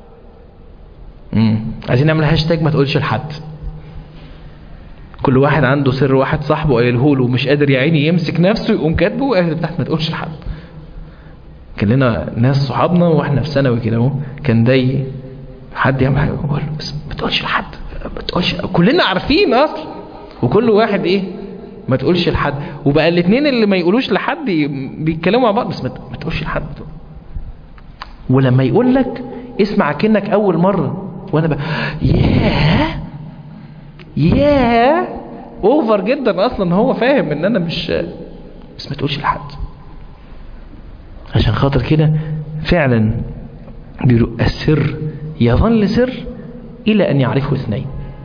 امم عايزين نعمل هاشتاج ما تقولش لحد كل واحد عنده سر واحد صاحبه قايله له مش قادر يا عيني يمسك نفسه يقوم كاتبه وقاعد تحت ما تقولش لحد كان لنا ناس صحابنا واحنا في ثانوي كده اهو كان ده حد يعمل حاجه بقول له بس ما تقولش لحد ما تقولش كلنا عارفين اصلا وكل واحد ايه ما تقولش لحد وبقى الاثنين اللي ما يقولوش لحد بيتكلموا مع بعض بس ما تقولش لحد ولما يقول لك اسمع كأنك اول مرة وانا بقى ياه ياه اوفر جدا اصلا هو فاهم ان انا مش بس ما تقولش لحد عشان خاطر كده فعلا بيقولوا السر يظل سر الى ان يعرفه اثنين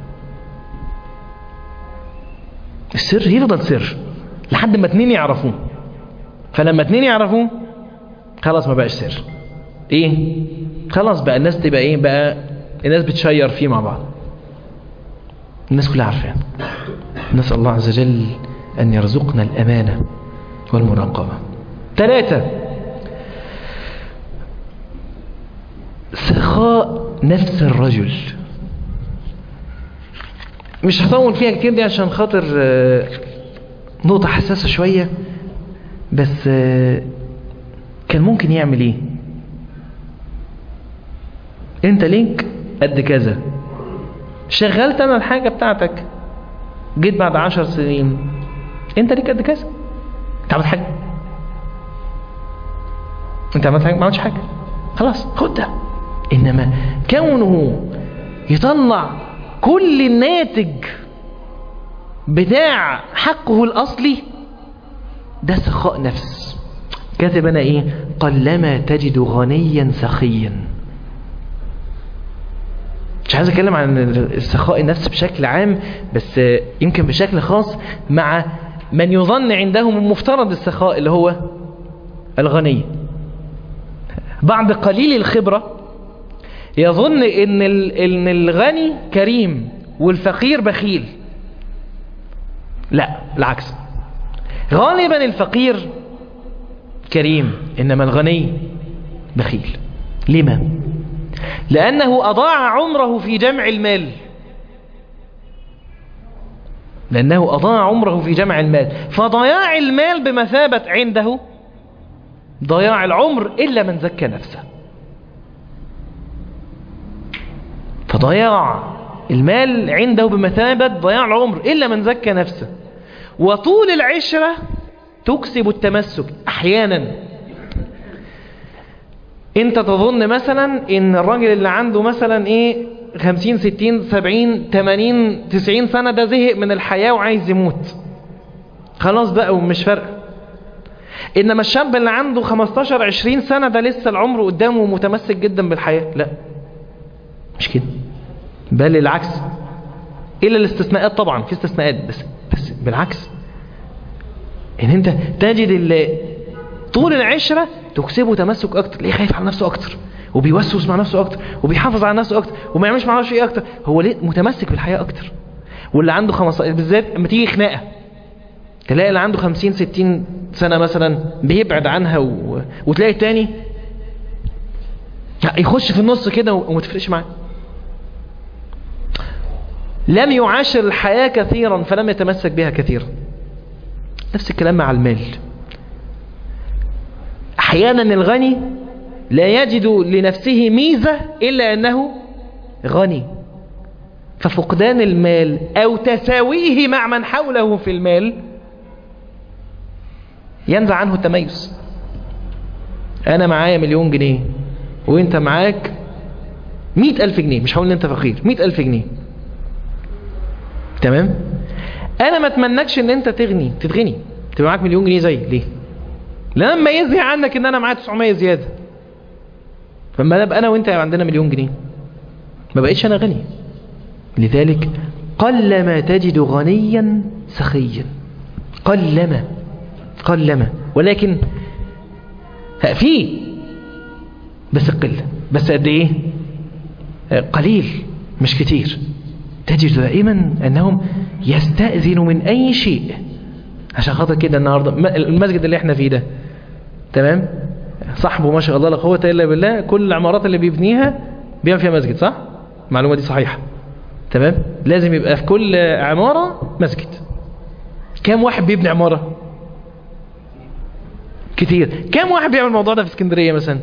السر يفضل سر لحد ما اتنين يعرفوه فلما اتنين يعرفوه خلاص ما بقاش سر ايه خلاص بقى الناس تبقى ايه بقى الناس بتشير فيه مع بعض الناس كلها عارفاه نسأل الله عز وجل أن يرزقنا الأمانة والمراقبة ثلاثة سخاء نفس الرجل مش هطول فيها كتير دي عشان خاطر نقطة حساسة شوية بس كان ممكن يعمل ايه انت ليك قد كذا شغلت انا الحاجة بتاعتك جيت بعد عشر سنين انت ليك قد كذا انت عملت حاجة انت عملت حاجة ما عملتش حاجة خلاص خد ده انما كونه يطلع كل الناتج بتاع حقه الأصلي ده سخاء نفس كاتب أنا إيه قلما تجد غنيا سخيا مش عايز أتكلم عن السخاء النفس بشكل عام بس يمكن بشكل خاص مع من يظن عندهم المفترض السخاء اللي هو الغني بعد قليل الخبرة يظن ان ان الغني كريم والفقير بخيل لا العكس غالبا الفقير كريم انما الغني بخيل لما لانه اضاع عمره في جمع المال لانه اضاع عمره في جمع المال فضياع المال بمثابة عنده ضياع العمر الا من زكى نفسه فضياع المال عنده بمثابة ضياع العمر إلا من زكى نفسه وطول العشرة تكسب التمسك أحيانا انت تظن مثلا ان الراجل اللي عنده مثلا ايه خمسين ستين سبعين تمانين تسعين سنة ده زهق من الحياة وعايز يموت خلاص بقى ومش فارقه انما الشاب اللي عنده 15 20 سنة ده لسه العمر قدامه متمسك جدا بالحياة لا مش كده بل العكس إلا الاستثناءات طبعا في استثناءات بس بس بالعكس ان انت تجد اللي طول العشرة تكسبه تمسك اكتر ليه خايف على نفسه اكتر وبيوسوس مع نفسه اكتر وبيحافظ على نفسه اكتر وما يعملش مع نفسه ايه اكتر هو ليه متمسك بالحياة اكتر واللي عنده 15 بالذات لما تيجي خناقه تلاقي اللي عنده 50 60 سنة مثلا بيبعد عنها و... وتلاقي التاني يخش في النص كده وما تفرقش معاه لم يعاشر الحياة كثيرا فلم يتمسك بها كثيرا نفس الكلام مع المال احيانا الغني لا يجد لنفسه ميزة إلا أنه غني ففقدان المال أو تساويه مع من حوله في المال ينزع عنه التميز أنا معايا مليون جنيه وانت معاك مئة ألف جنيه مش هقول ان انت فقير مئة ألف جنيه تمام انا ما اتمنكش ان انت تغني تتغني تبقى معاك مليون جنيه زي ليه لما يزهي عنك ان انا معايا 900 زيادة فما نبقى انا وانت عندنا مليون جنيه ما بقيتش انا غني لذلك قلما تجد غنيا سخيا قلما قلما ولكن في بس قلة بس قد ايه قليل مش كتير تجد دائما انهم يستأذنوا من اي شيء عشان خاطر كده النهارده المسجد اللي احنا فيه ده تمام صاحبه ما شاء الله لا قوه الا بالله كل العمارات اللي بيبنيها بيعمل فيها مسجد صح المعلومه دي صحيحه تمام لازم يبقى في كل عماره مسجد كام واحد بيبني عماره كتير كام واحد بيعمل الموضوع ده في اسكندريه مثلا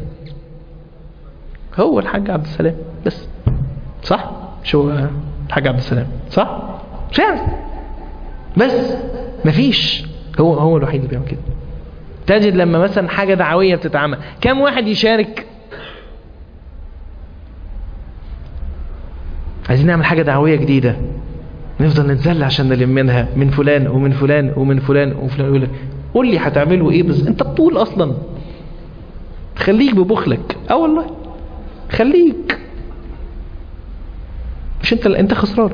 هو الحاج عبد السلام بس صح شو الحاج عبد السلام صح فعلا بس مفيش هو هو الوحيد اللي بيعمل كده تجد لما مثلا حاجة دعوية بتتعمل كم واحد يشارك عايزين نعمل حاجة دعوية جديدة نفضل نتذل عشان نلم منها من فلان ومن فلان ومن فلان ومن فلان يقول قول لي هتعملوا ايه بس انت بطول اصلا خليك ببخلك اه والله خليك مش انت انت خسران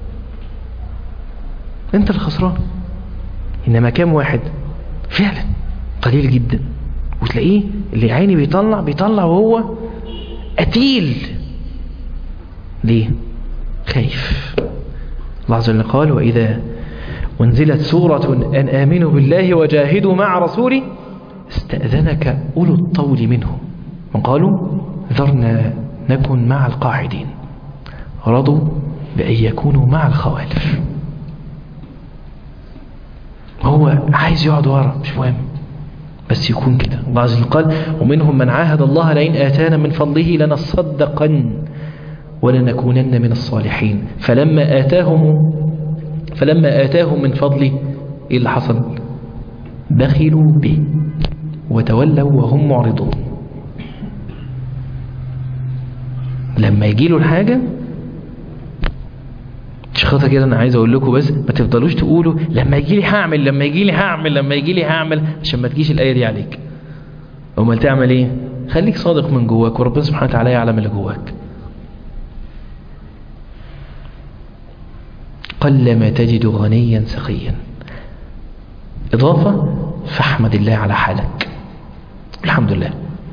انت الخسران انما كام واحد فعلا قليل جدا وتلاقيه اللي عيني بيطلع بيطلع وهو قتيل ليه خايف الله عز وجل قال وإذا وانزلت سورة أن آمنوا بالله وجاهدوا مع رسوله استأذنك أولو الطول منهم وقالوا ذرنا نكن مع القاعدين رضوا بأن يكونوا مع الخوالف هو عايز يقعد ورا مش مهم بس يكون كده الله عز وجل قال ومنهم من عاهد الله لئن آتانا من فضله لنصدقن ولنكونن من الصالحين فلما آتاهم فلما آتاهم من فضله إيه اللي حصل بخلوا به وتولوا وهم معرضون لما يجي له الحاجة مش خاطر كده انا عايز اقول لكم بس ما تفضلوش تقولوا لما يجي لي هعمل لما يجي لي هعمل لما يجي لي هعمل عشان ما تجيش الايه دي عليك امال تعمل ايه خليك صادق من جواك وربنا سبحانه وتعالى يعلم اللي جواك قلما تجد غنيا سخيا إضافة فاحمد الله على حالك الحمد لله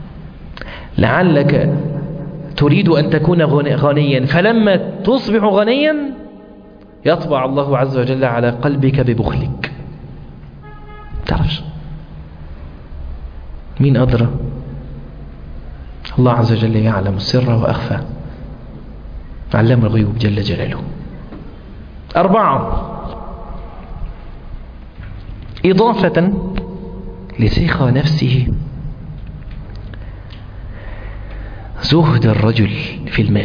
لعلك تريد أن تكون غنيا فلما تصبح غنيا يطبع الله عز وجل على قلبك ببخلك تعرفش مين أدرى الله عز وجل يعلم السر وأخفى علم الغيوب جل جلاله أربعة إضافة لسخى نفسه زهد الرجل في المال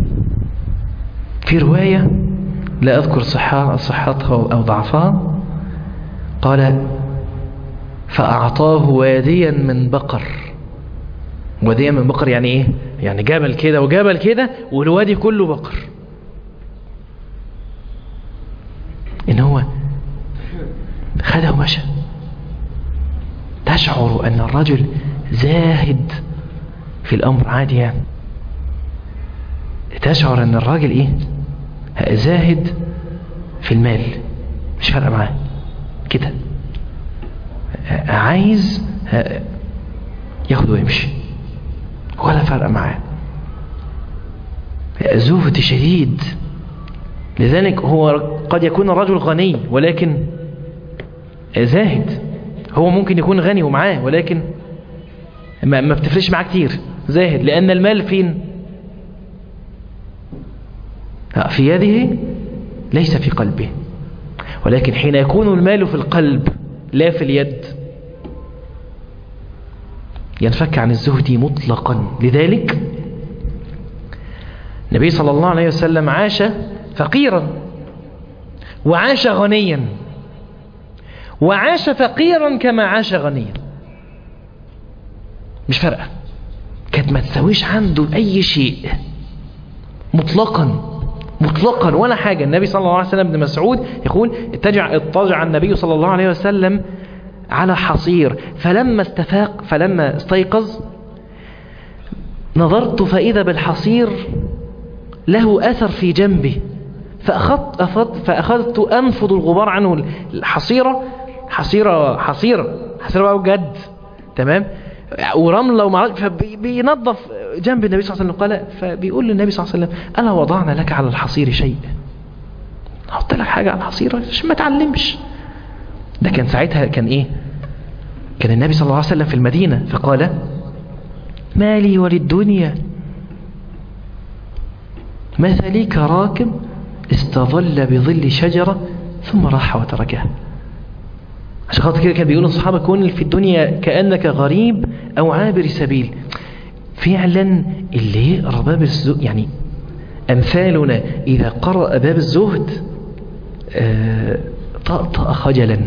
في رواية لا أذكر صحة صحتها أو ضعفها قال فأعطاه واديا من بقر واديا من بقر يعني إيه يعني جبل كده وجبل كده والوادي كله بقر إن هو خده ومشى تشعر أن الرجل زاهد في الأمر عادي يعني تشعر أن الراجل إيه زاهد في المال مش فارقه معاه كده عايز ياخد ويمشي ولا فرق معاه زهد شديد لذلك هو قد يكون الرجل غني ولكن زاهد هو ممكن يكون غني ومعاه ولكن ما, ما بتفرش معاه كتير زاهد لأن المال فين في يده ليس في قلبه ولكن حين يكون المال في القلب لا في اليد ينفك عن الزهد مطلقا لذلك النبي صلى الله عليه وسلم عاش فقيرا وعاش غنيا وعاش فقيرا كما عاش غنيا مش فارقه كانت ما تساويش عنده اي شيء مطلقا مطلقا ولا حاجة النبي صلى الله عليه وسلم ابن مسعود يقول اتجع اضطجع النبي صلى الله عليه وسلم على حصير فلما استفاق فلما استيقظ نظرت فإذا بالحصير له أثر في جنبه فأخذت, أخذت, فأخذت أنفض الغبار عنه الحصيرة حصيرة حصيرة حسيت بقى بجد تمام ورملة ومع فبينظف جنب النبي صلى الله عليه وسلم قال فبيقول للنبي صلى الله عليه وسلم ألا وضعنا لك على الحصير شيء حط لك حاجة على الحصير عشان ما تعلمش ده كان ساعتها كان ايه كان النبي صلى الله عليه وسلم في المدينة فقال ما لي وللدنيا مثلي كراكب استظل بظل شجرة ثم راح وتركها عشان خاطر كده كان بيقول الصحابة كون في الدنيا كأنك غريب أو عابر سبيل فعلا اللي يقرأ باب الزهد يعني أمثالنا إذا قرأ باب الزهد آه طأطأ خجلا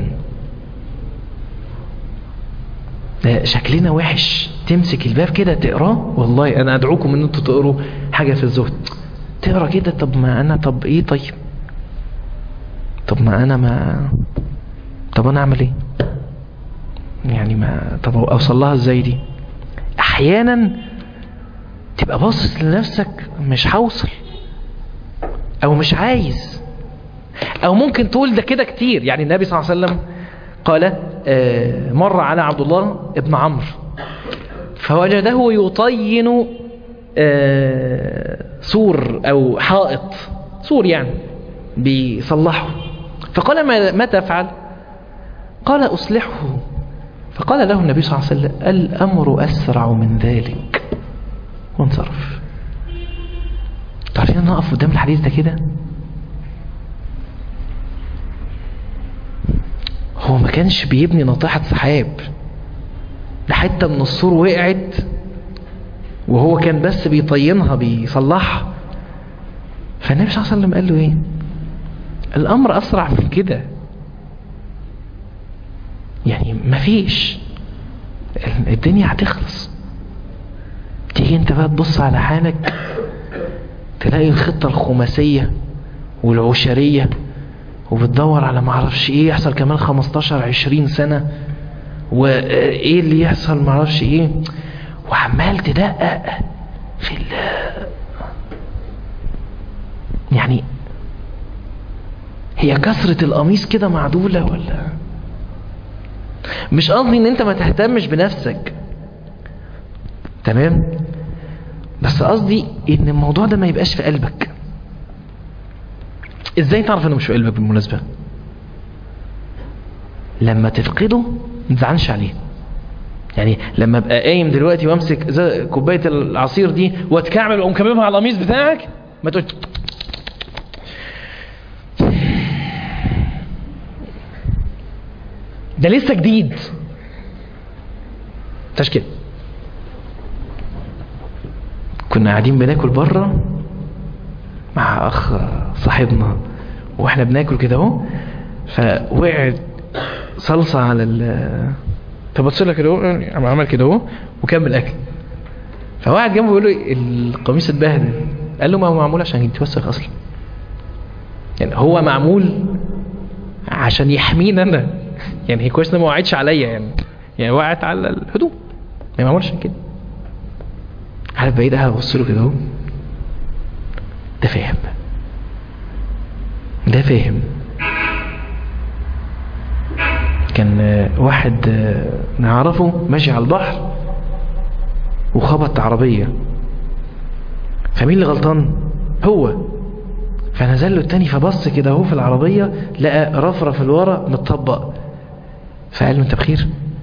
شكلنا وحش تمسك الباب كده تقراه والله أنا أدعوكم أن أنتوا تقروا حاجة في الزهد تقرا كده طب ما أنا طب إيه طيب طب ما أنا ما طب أنا أعمل إيه يعني ما طب أوصل لها إزاي دي أحيانا تبقى باصص لنفسك مش هوصل أو مش عايز أو ممكن تقول ده كده كتير يعني النبي صلى الله عليه وسلم قال آه مر على عبد الله ابن عمرو فوجده يطين آه سور أو حائط سور يعني بيصلحه فقال ما, ما تفعل قال أصلحه فقال له النبي صلى الله عليه وسلم الأمر أسرع من ذلك وانصرف تعرفين أنا أقف قدام الحديث ده كده هو ما كانش بيبني ناطحة سحاب ده حتة من السور وقعت وهو كان بس بيطينها بيصلحها فالنبي صلى الله عليه وسلم قال له ايه الامر اسرع من كده يعني مفيش الدنيا هتخلص تيجي انت بقى تبص على حالك تلاقي الخطة الخماسية والعشرية وبتدور على معرفش ايه يحصل كمان 15 20 سنة وايه اللي يحصل معرفش ايه وعمال تدقق في ال يعني هي كسرة القميص كده معدولة ولا مش قصدي ان انت ما تهتمش بنفسك تمام بس قصدي ان الموضوع ده ما يبقاش في قلبك ازاي تعرف انه مش في قلبك بالمناسبة لما تفقده ما تزعلش عليه يعني لما ابقى قايم دلوقتي وامسك كوبايه العصير دي واتكعمل واقوم كممها على القميص بتاعك ما تقول ده لسه جديد مش كده كنا قاعدين بناكل بره مع اخ صاحبنا واحنا بناكل كده اهو فوقعت صلصه على ال فبص لها كده اهو عمل كده اهو وكمل اكل فواحد جنبه بيقول له القميص اتبهدل قال له ما هو معمول عشان يتوسخ اصلا يعني هو معمول عشان يحميني انا يعني هي كويس ما وقعتش عليا يعني يعني وقعت على الهدوم ما معمولش عشان كده عارف بعيد قاعد ابص له كده اهو ده فاهم ده فاهم كان واحد نعرفه ماشي على البحر وخبط عربية فمين اللي غلطان هو فنزل له التاني فبص كده اهو في العربية لقى رفرف الورا متطبق فقال له انت بخير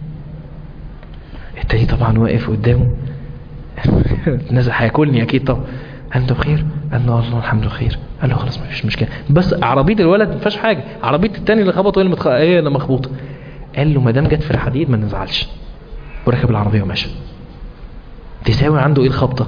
التاني طبعا واقف قدامه نزل هياكلني اكيد طبعا قال انت بخير قال له الله الحمد لله خير قال له خلاص ما فيش مشكله بس عربيه الولد ما فيهاش حاجه عربيه التاني اللي خبطه هي اللي متخ... هي اللي مخبوطه قال له ما دام جت في الحديد ما نزعلش وركب العربيه ومشى تساوي عنده ايه الخبطه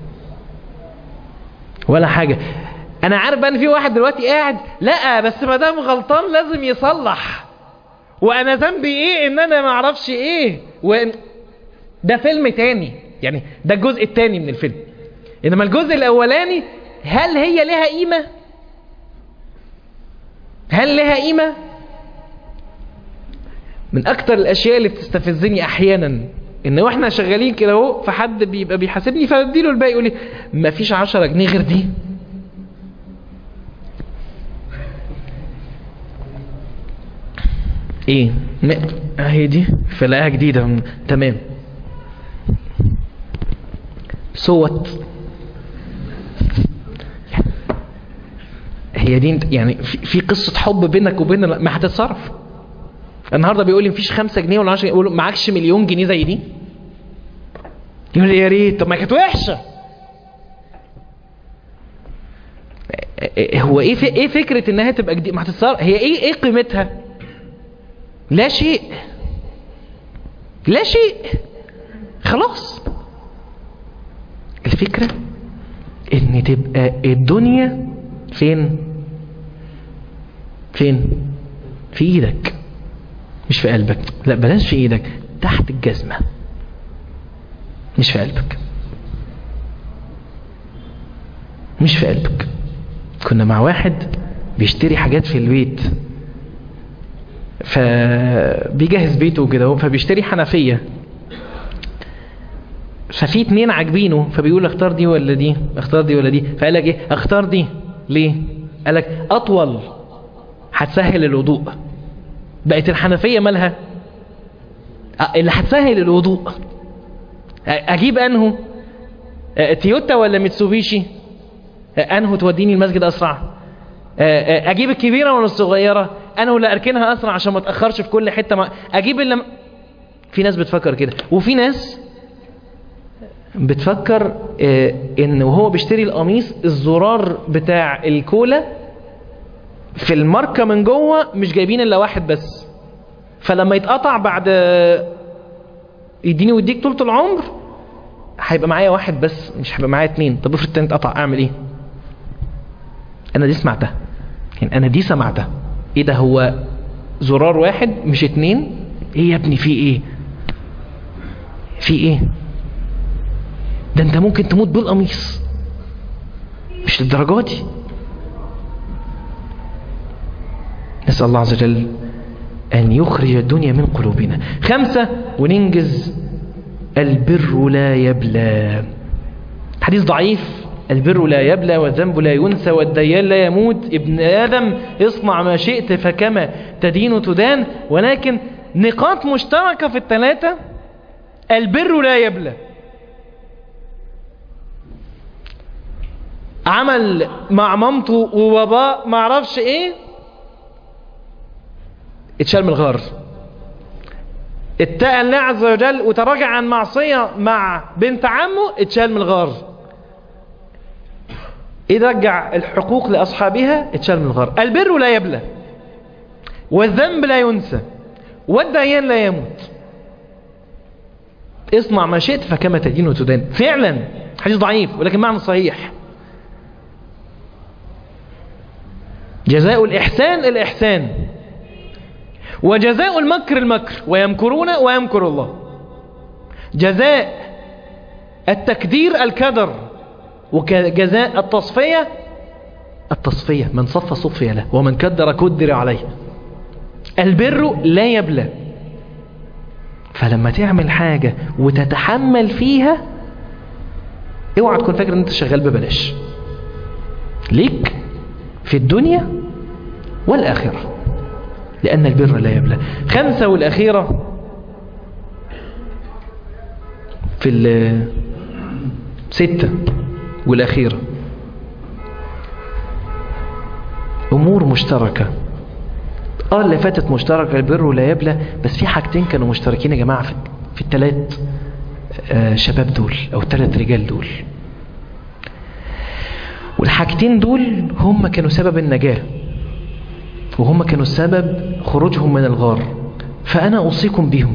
ولا حاجه انا عارف بقى ان في واحد دلوقتي قاعد لا بس ما دام غلطان لازم يصلح وانا ذنبي ايه ان انا ما اعرفش ايه وإن... ده فيلم تاني يعني ده الجزء التاني من الفيلم انما الجزء الاولاني هل هي لها قيمه هل لها قيمه من اكتر الاشياء اللي بتستفزني احيانا ان واحنا شغالين كده اهو فحد بيبقى بيحاسبني فاديله الباقي يقول لي مفيش 10 جنيه غير دي ايه م- هي دي فلاقيها جديدة م- تمام صوت هي دي انت- يعني في في قصة حب بينك وبين ال- ما هتتصرف النهارده بيقول لي مفيش خمسة جنيه ولا 10 جنيه يقول له معكش مليون جنيه زي دي يقول لي يا ريت طب ما كانت وحشة هو ايه في ايه فكرة انها تبقى جديد ما هتتصرف هي ايه ايه قيمتها لا شيء لا شيء خلاص الفكرة ان تبقى الدنيا فين فين في ايدك مش في قلبك لا بلاش في ايدك تحت الجزمة مش في قلبك مش في قلبك كنا مع واحد بيشتري حاجات في البيت فبيجهز بيته وكده فبيشتري حنفية ففي اتنين عاجبينه فبيقول اختار دي ولا دي اختار دي ولا دي فقال لك ايه اختار دي ليه قال لك اطول هتسهل الوضوء بقت الحنفية مالها أ- اللي هتسهل الوضوء أ- اجيب انه أ- تويوتا ولا ميتسوبيشي أ- انه توديني المسجد اسرع أ- أ- اجيب الكبيرة ولا الصغيرة انا ولا اركنها اسرع عشان ما اتاخرش في كل حتة ما اجيب اللي م- في ناس بتفكر كده وفي ناس بتفكر آه، ان وهو بيشتري القميص الزرار بتاع الكولا في الماركة من جوه مش جايبين الا واحد بس فلما يتقطع بعد آه، يديني ويديك طولة العمر هيبقى معايا واحد بس مش هيبقى معايا اتنين طب افرض التاني اتقطع اعمل ايه انا دي سمعتها يعني انا دي سمعتها ايه ده هو زرار واحد مش اتنين ايه يا ابني في ايه في ايه ده انت ممكن تموت بالقميص مش للدرجة دي نسأل الله عز وجل أن يخرج الدنيا من قلوبنا خمسة وننجز البر لا يبلى حديث ضعيف البر لا يبلى والذنب لا ينسى والديان لا يموت ابن آدم اصنع ما شئت فكما تدين تدان ولكن نقاط مشتركة في الثلاثة البر لا يبلى عمل مع مامته وباباه ما اعرفش ايه اتشال من الغار اتقى الله عز وجل وتراجع عن معصية مع بنت عمه اتشال من الغار إذا رجع الحقوق لأصحابها اتشال من الغار البر لا يبلى والذنب لا ينسى والديان لا يموت اصنع ما شئت فكما تدين وتدان فعلا حديث ضعيف ولكن معنى صحيح جزاء الإحسان الإحسان وجزاء المكر المكر ويمكرون ويمكر الله جزاء التكدير الكدر وجزاء التصفية التصفية من صف صفي له ومن كدر كدر عليه البر لا يبلى فلما تعمل حاجة وتتحمل فيها اوعى تكون فاكر ان انت شغال ببلاش ليك في الدنيا والآخرة لأن البر لا يبلى خمسة والأخيرة في الستة والأخيرة أمور مشتركة اه اللي فاتت مشتركة البر لا يبلى بس في حاجتين كانوا مشتركين يا جماعة في, في التلات آه شباب دول أو التلات رجال دول والحاجتين دول هم كانوا سبب النجاة وهم كانوا سبب خروجهم من الغار فأنا أوصيكم بهم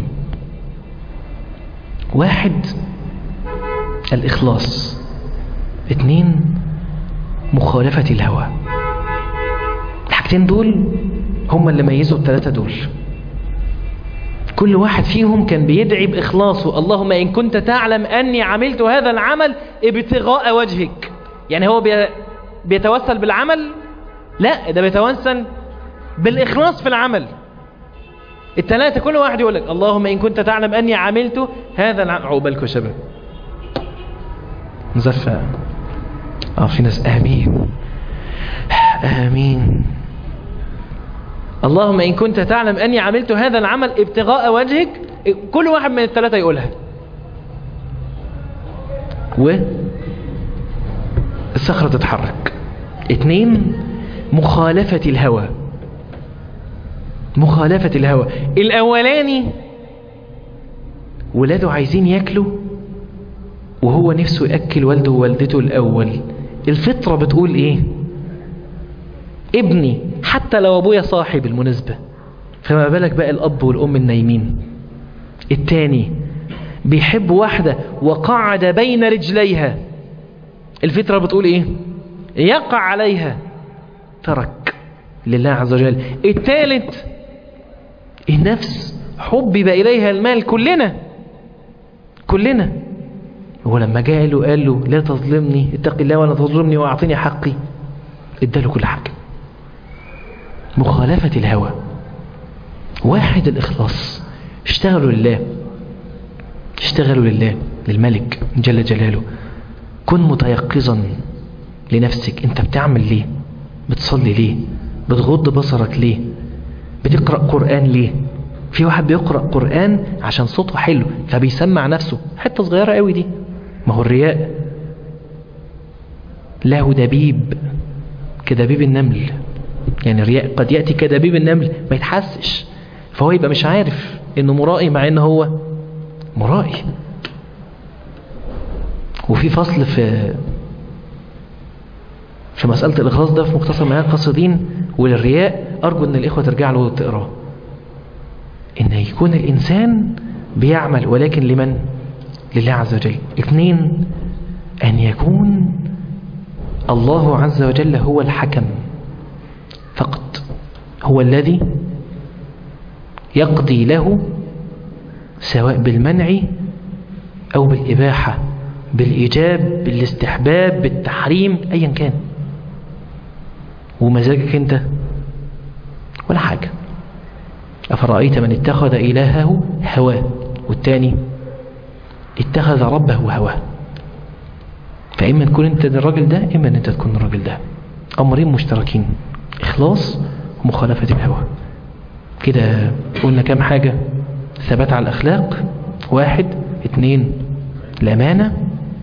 واحد الإخلاص اتنين مخالفة الهوى الحاجتين دول هم اللي ميزوا الثلاثة دول كل واحد فيهم كان بيدعي بإخلاصه اللهم إن كنت تعلم أني عملت هذا العمل ابتغاء وجهك يعني هو بي بيتوسل بالعمل لا ده بيتوسل بالإخلاص في العمل الثلاثة كل واحد يقول لك اللهم إن كنت تعلم أني عملت هذا العمل عقبالكم يا شباب مزفة اه في ناس آمين آمين اللهم إن كنت تعلم أني عملت هذا العمل ابتغاء وجهك كل واحد من الثلاثة يقولها و الصخرة تتحرك اتنين مخالفة الهوى مخالفة الهوى الأولاني ولاده عايزين ياكلوا وهو نفسه يأكل والده ووالدته الأول الفطرة بتقول ايه ابني حتى لو ابويا صاحي بالمناسبة فما بالك بقى الأب والأم النايمين التاني بيحب واحدة وقعد بين رجليها الفطرة بتقول ايه يقع عليها ترك لله عز وجل الثالث النفس حبب إليها المال كلنا كلنا هو لما جاء له قال له لا تظلمني اتق الله ولا تظلمني واعطني حقي اداله كل حاجة مخالفة الهوى واحد الإخلاص اشتغلوا لله اشتغلوا لله للملك جل جلاله كن متيقظا لنفسك انت بتعمل ليه بتصلي ليه بتغض بصرك ليه بتقرأ قرآن ليه في واحد بيقرأ قرآن عشان صوته حلو فبيسمع نفسه حتة صغيرة قوي دي ما هو الرياء له دبيب كدبيب النمل يعني الرياء قد يأتي كدبيب النمل ما يتحسش فهو يبقى مش عارف انه مرائي مع انه هو مرائي وفي فصل في في مسألة الإخلاص ده في مختصر معاني القصدين وللرياء أرجو أن الإخوة ترجع له وتقراه إن يكون الإنسان بيعمل ولكن لمن؟ لله عز وجل اثنين أن يكون الله عز وجل هو الحكم فقط هو الذي يقضي له سواء بالمنع أو بالإباحة بالإيجاب بالاستحباب بالتحريم أيا كان ومزاجك انت ولا حاجة أفرأيت من اتخذ إلهه هواه والتاني اتخذ ربه هواه فإما تكون انت الراجل ده إما ان انت تكون الراجل ده أمرين مشتركين إخلاص ومخالفة الهوى كده قلنا كام حاجة ثبات على الأخلاق واحد اتنين الأمانة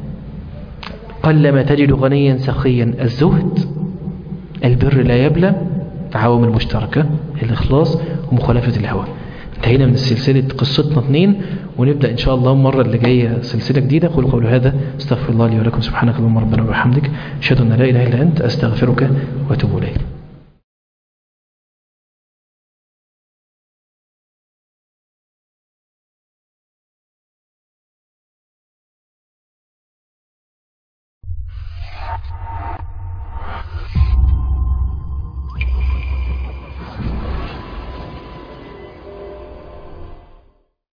قلما تجد غنيا سخيا الزهد البر لا يبلى عوامل مشتركة الإخلاص ومخالفة الهوى انتهينا من سلسلة قصتنا اثنين ونبدأ إن شاء الله المرة اللي جاية سلسلة جديدة قول قول هذا استغفر الله لي ولكم سبحانك اللهم ربنا وبحمدك أشهد أن لا إله إلا أنت أستغفرك وأتوب إليك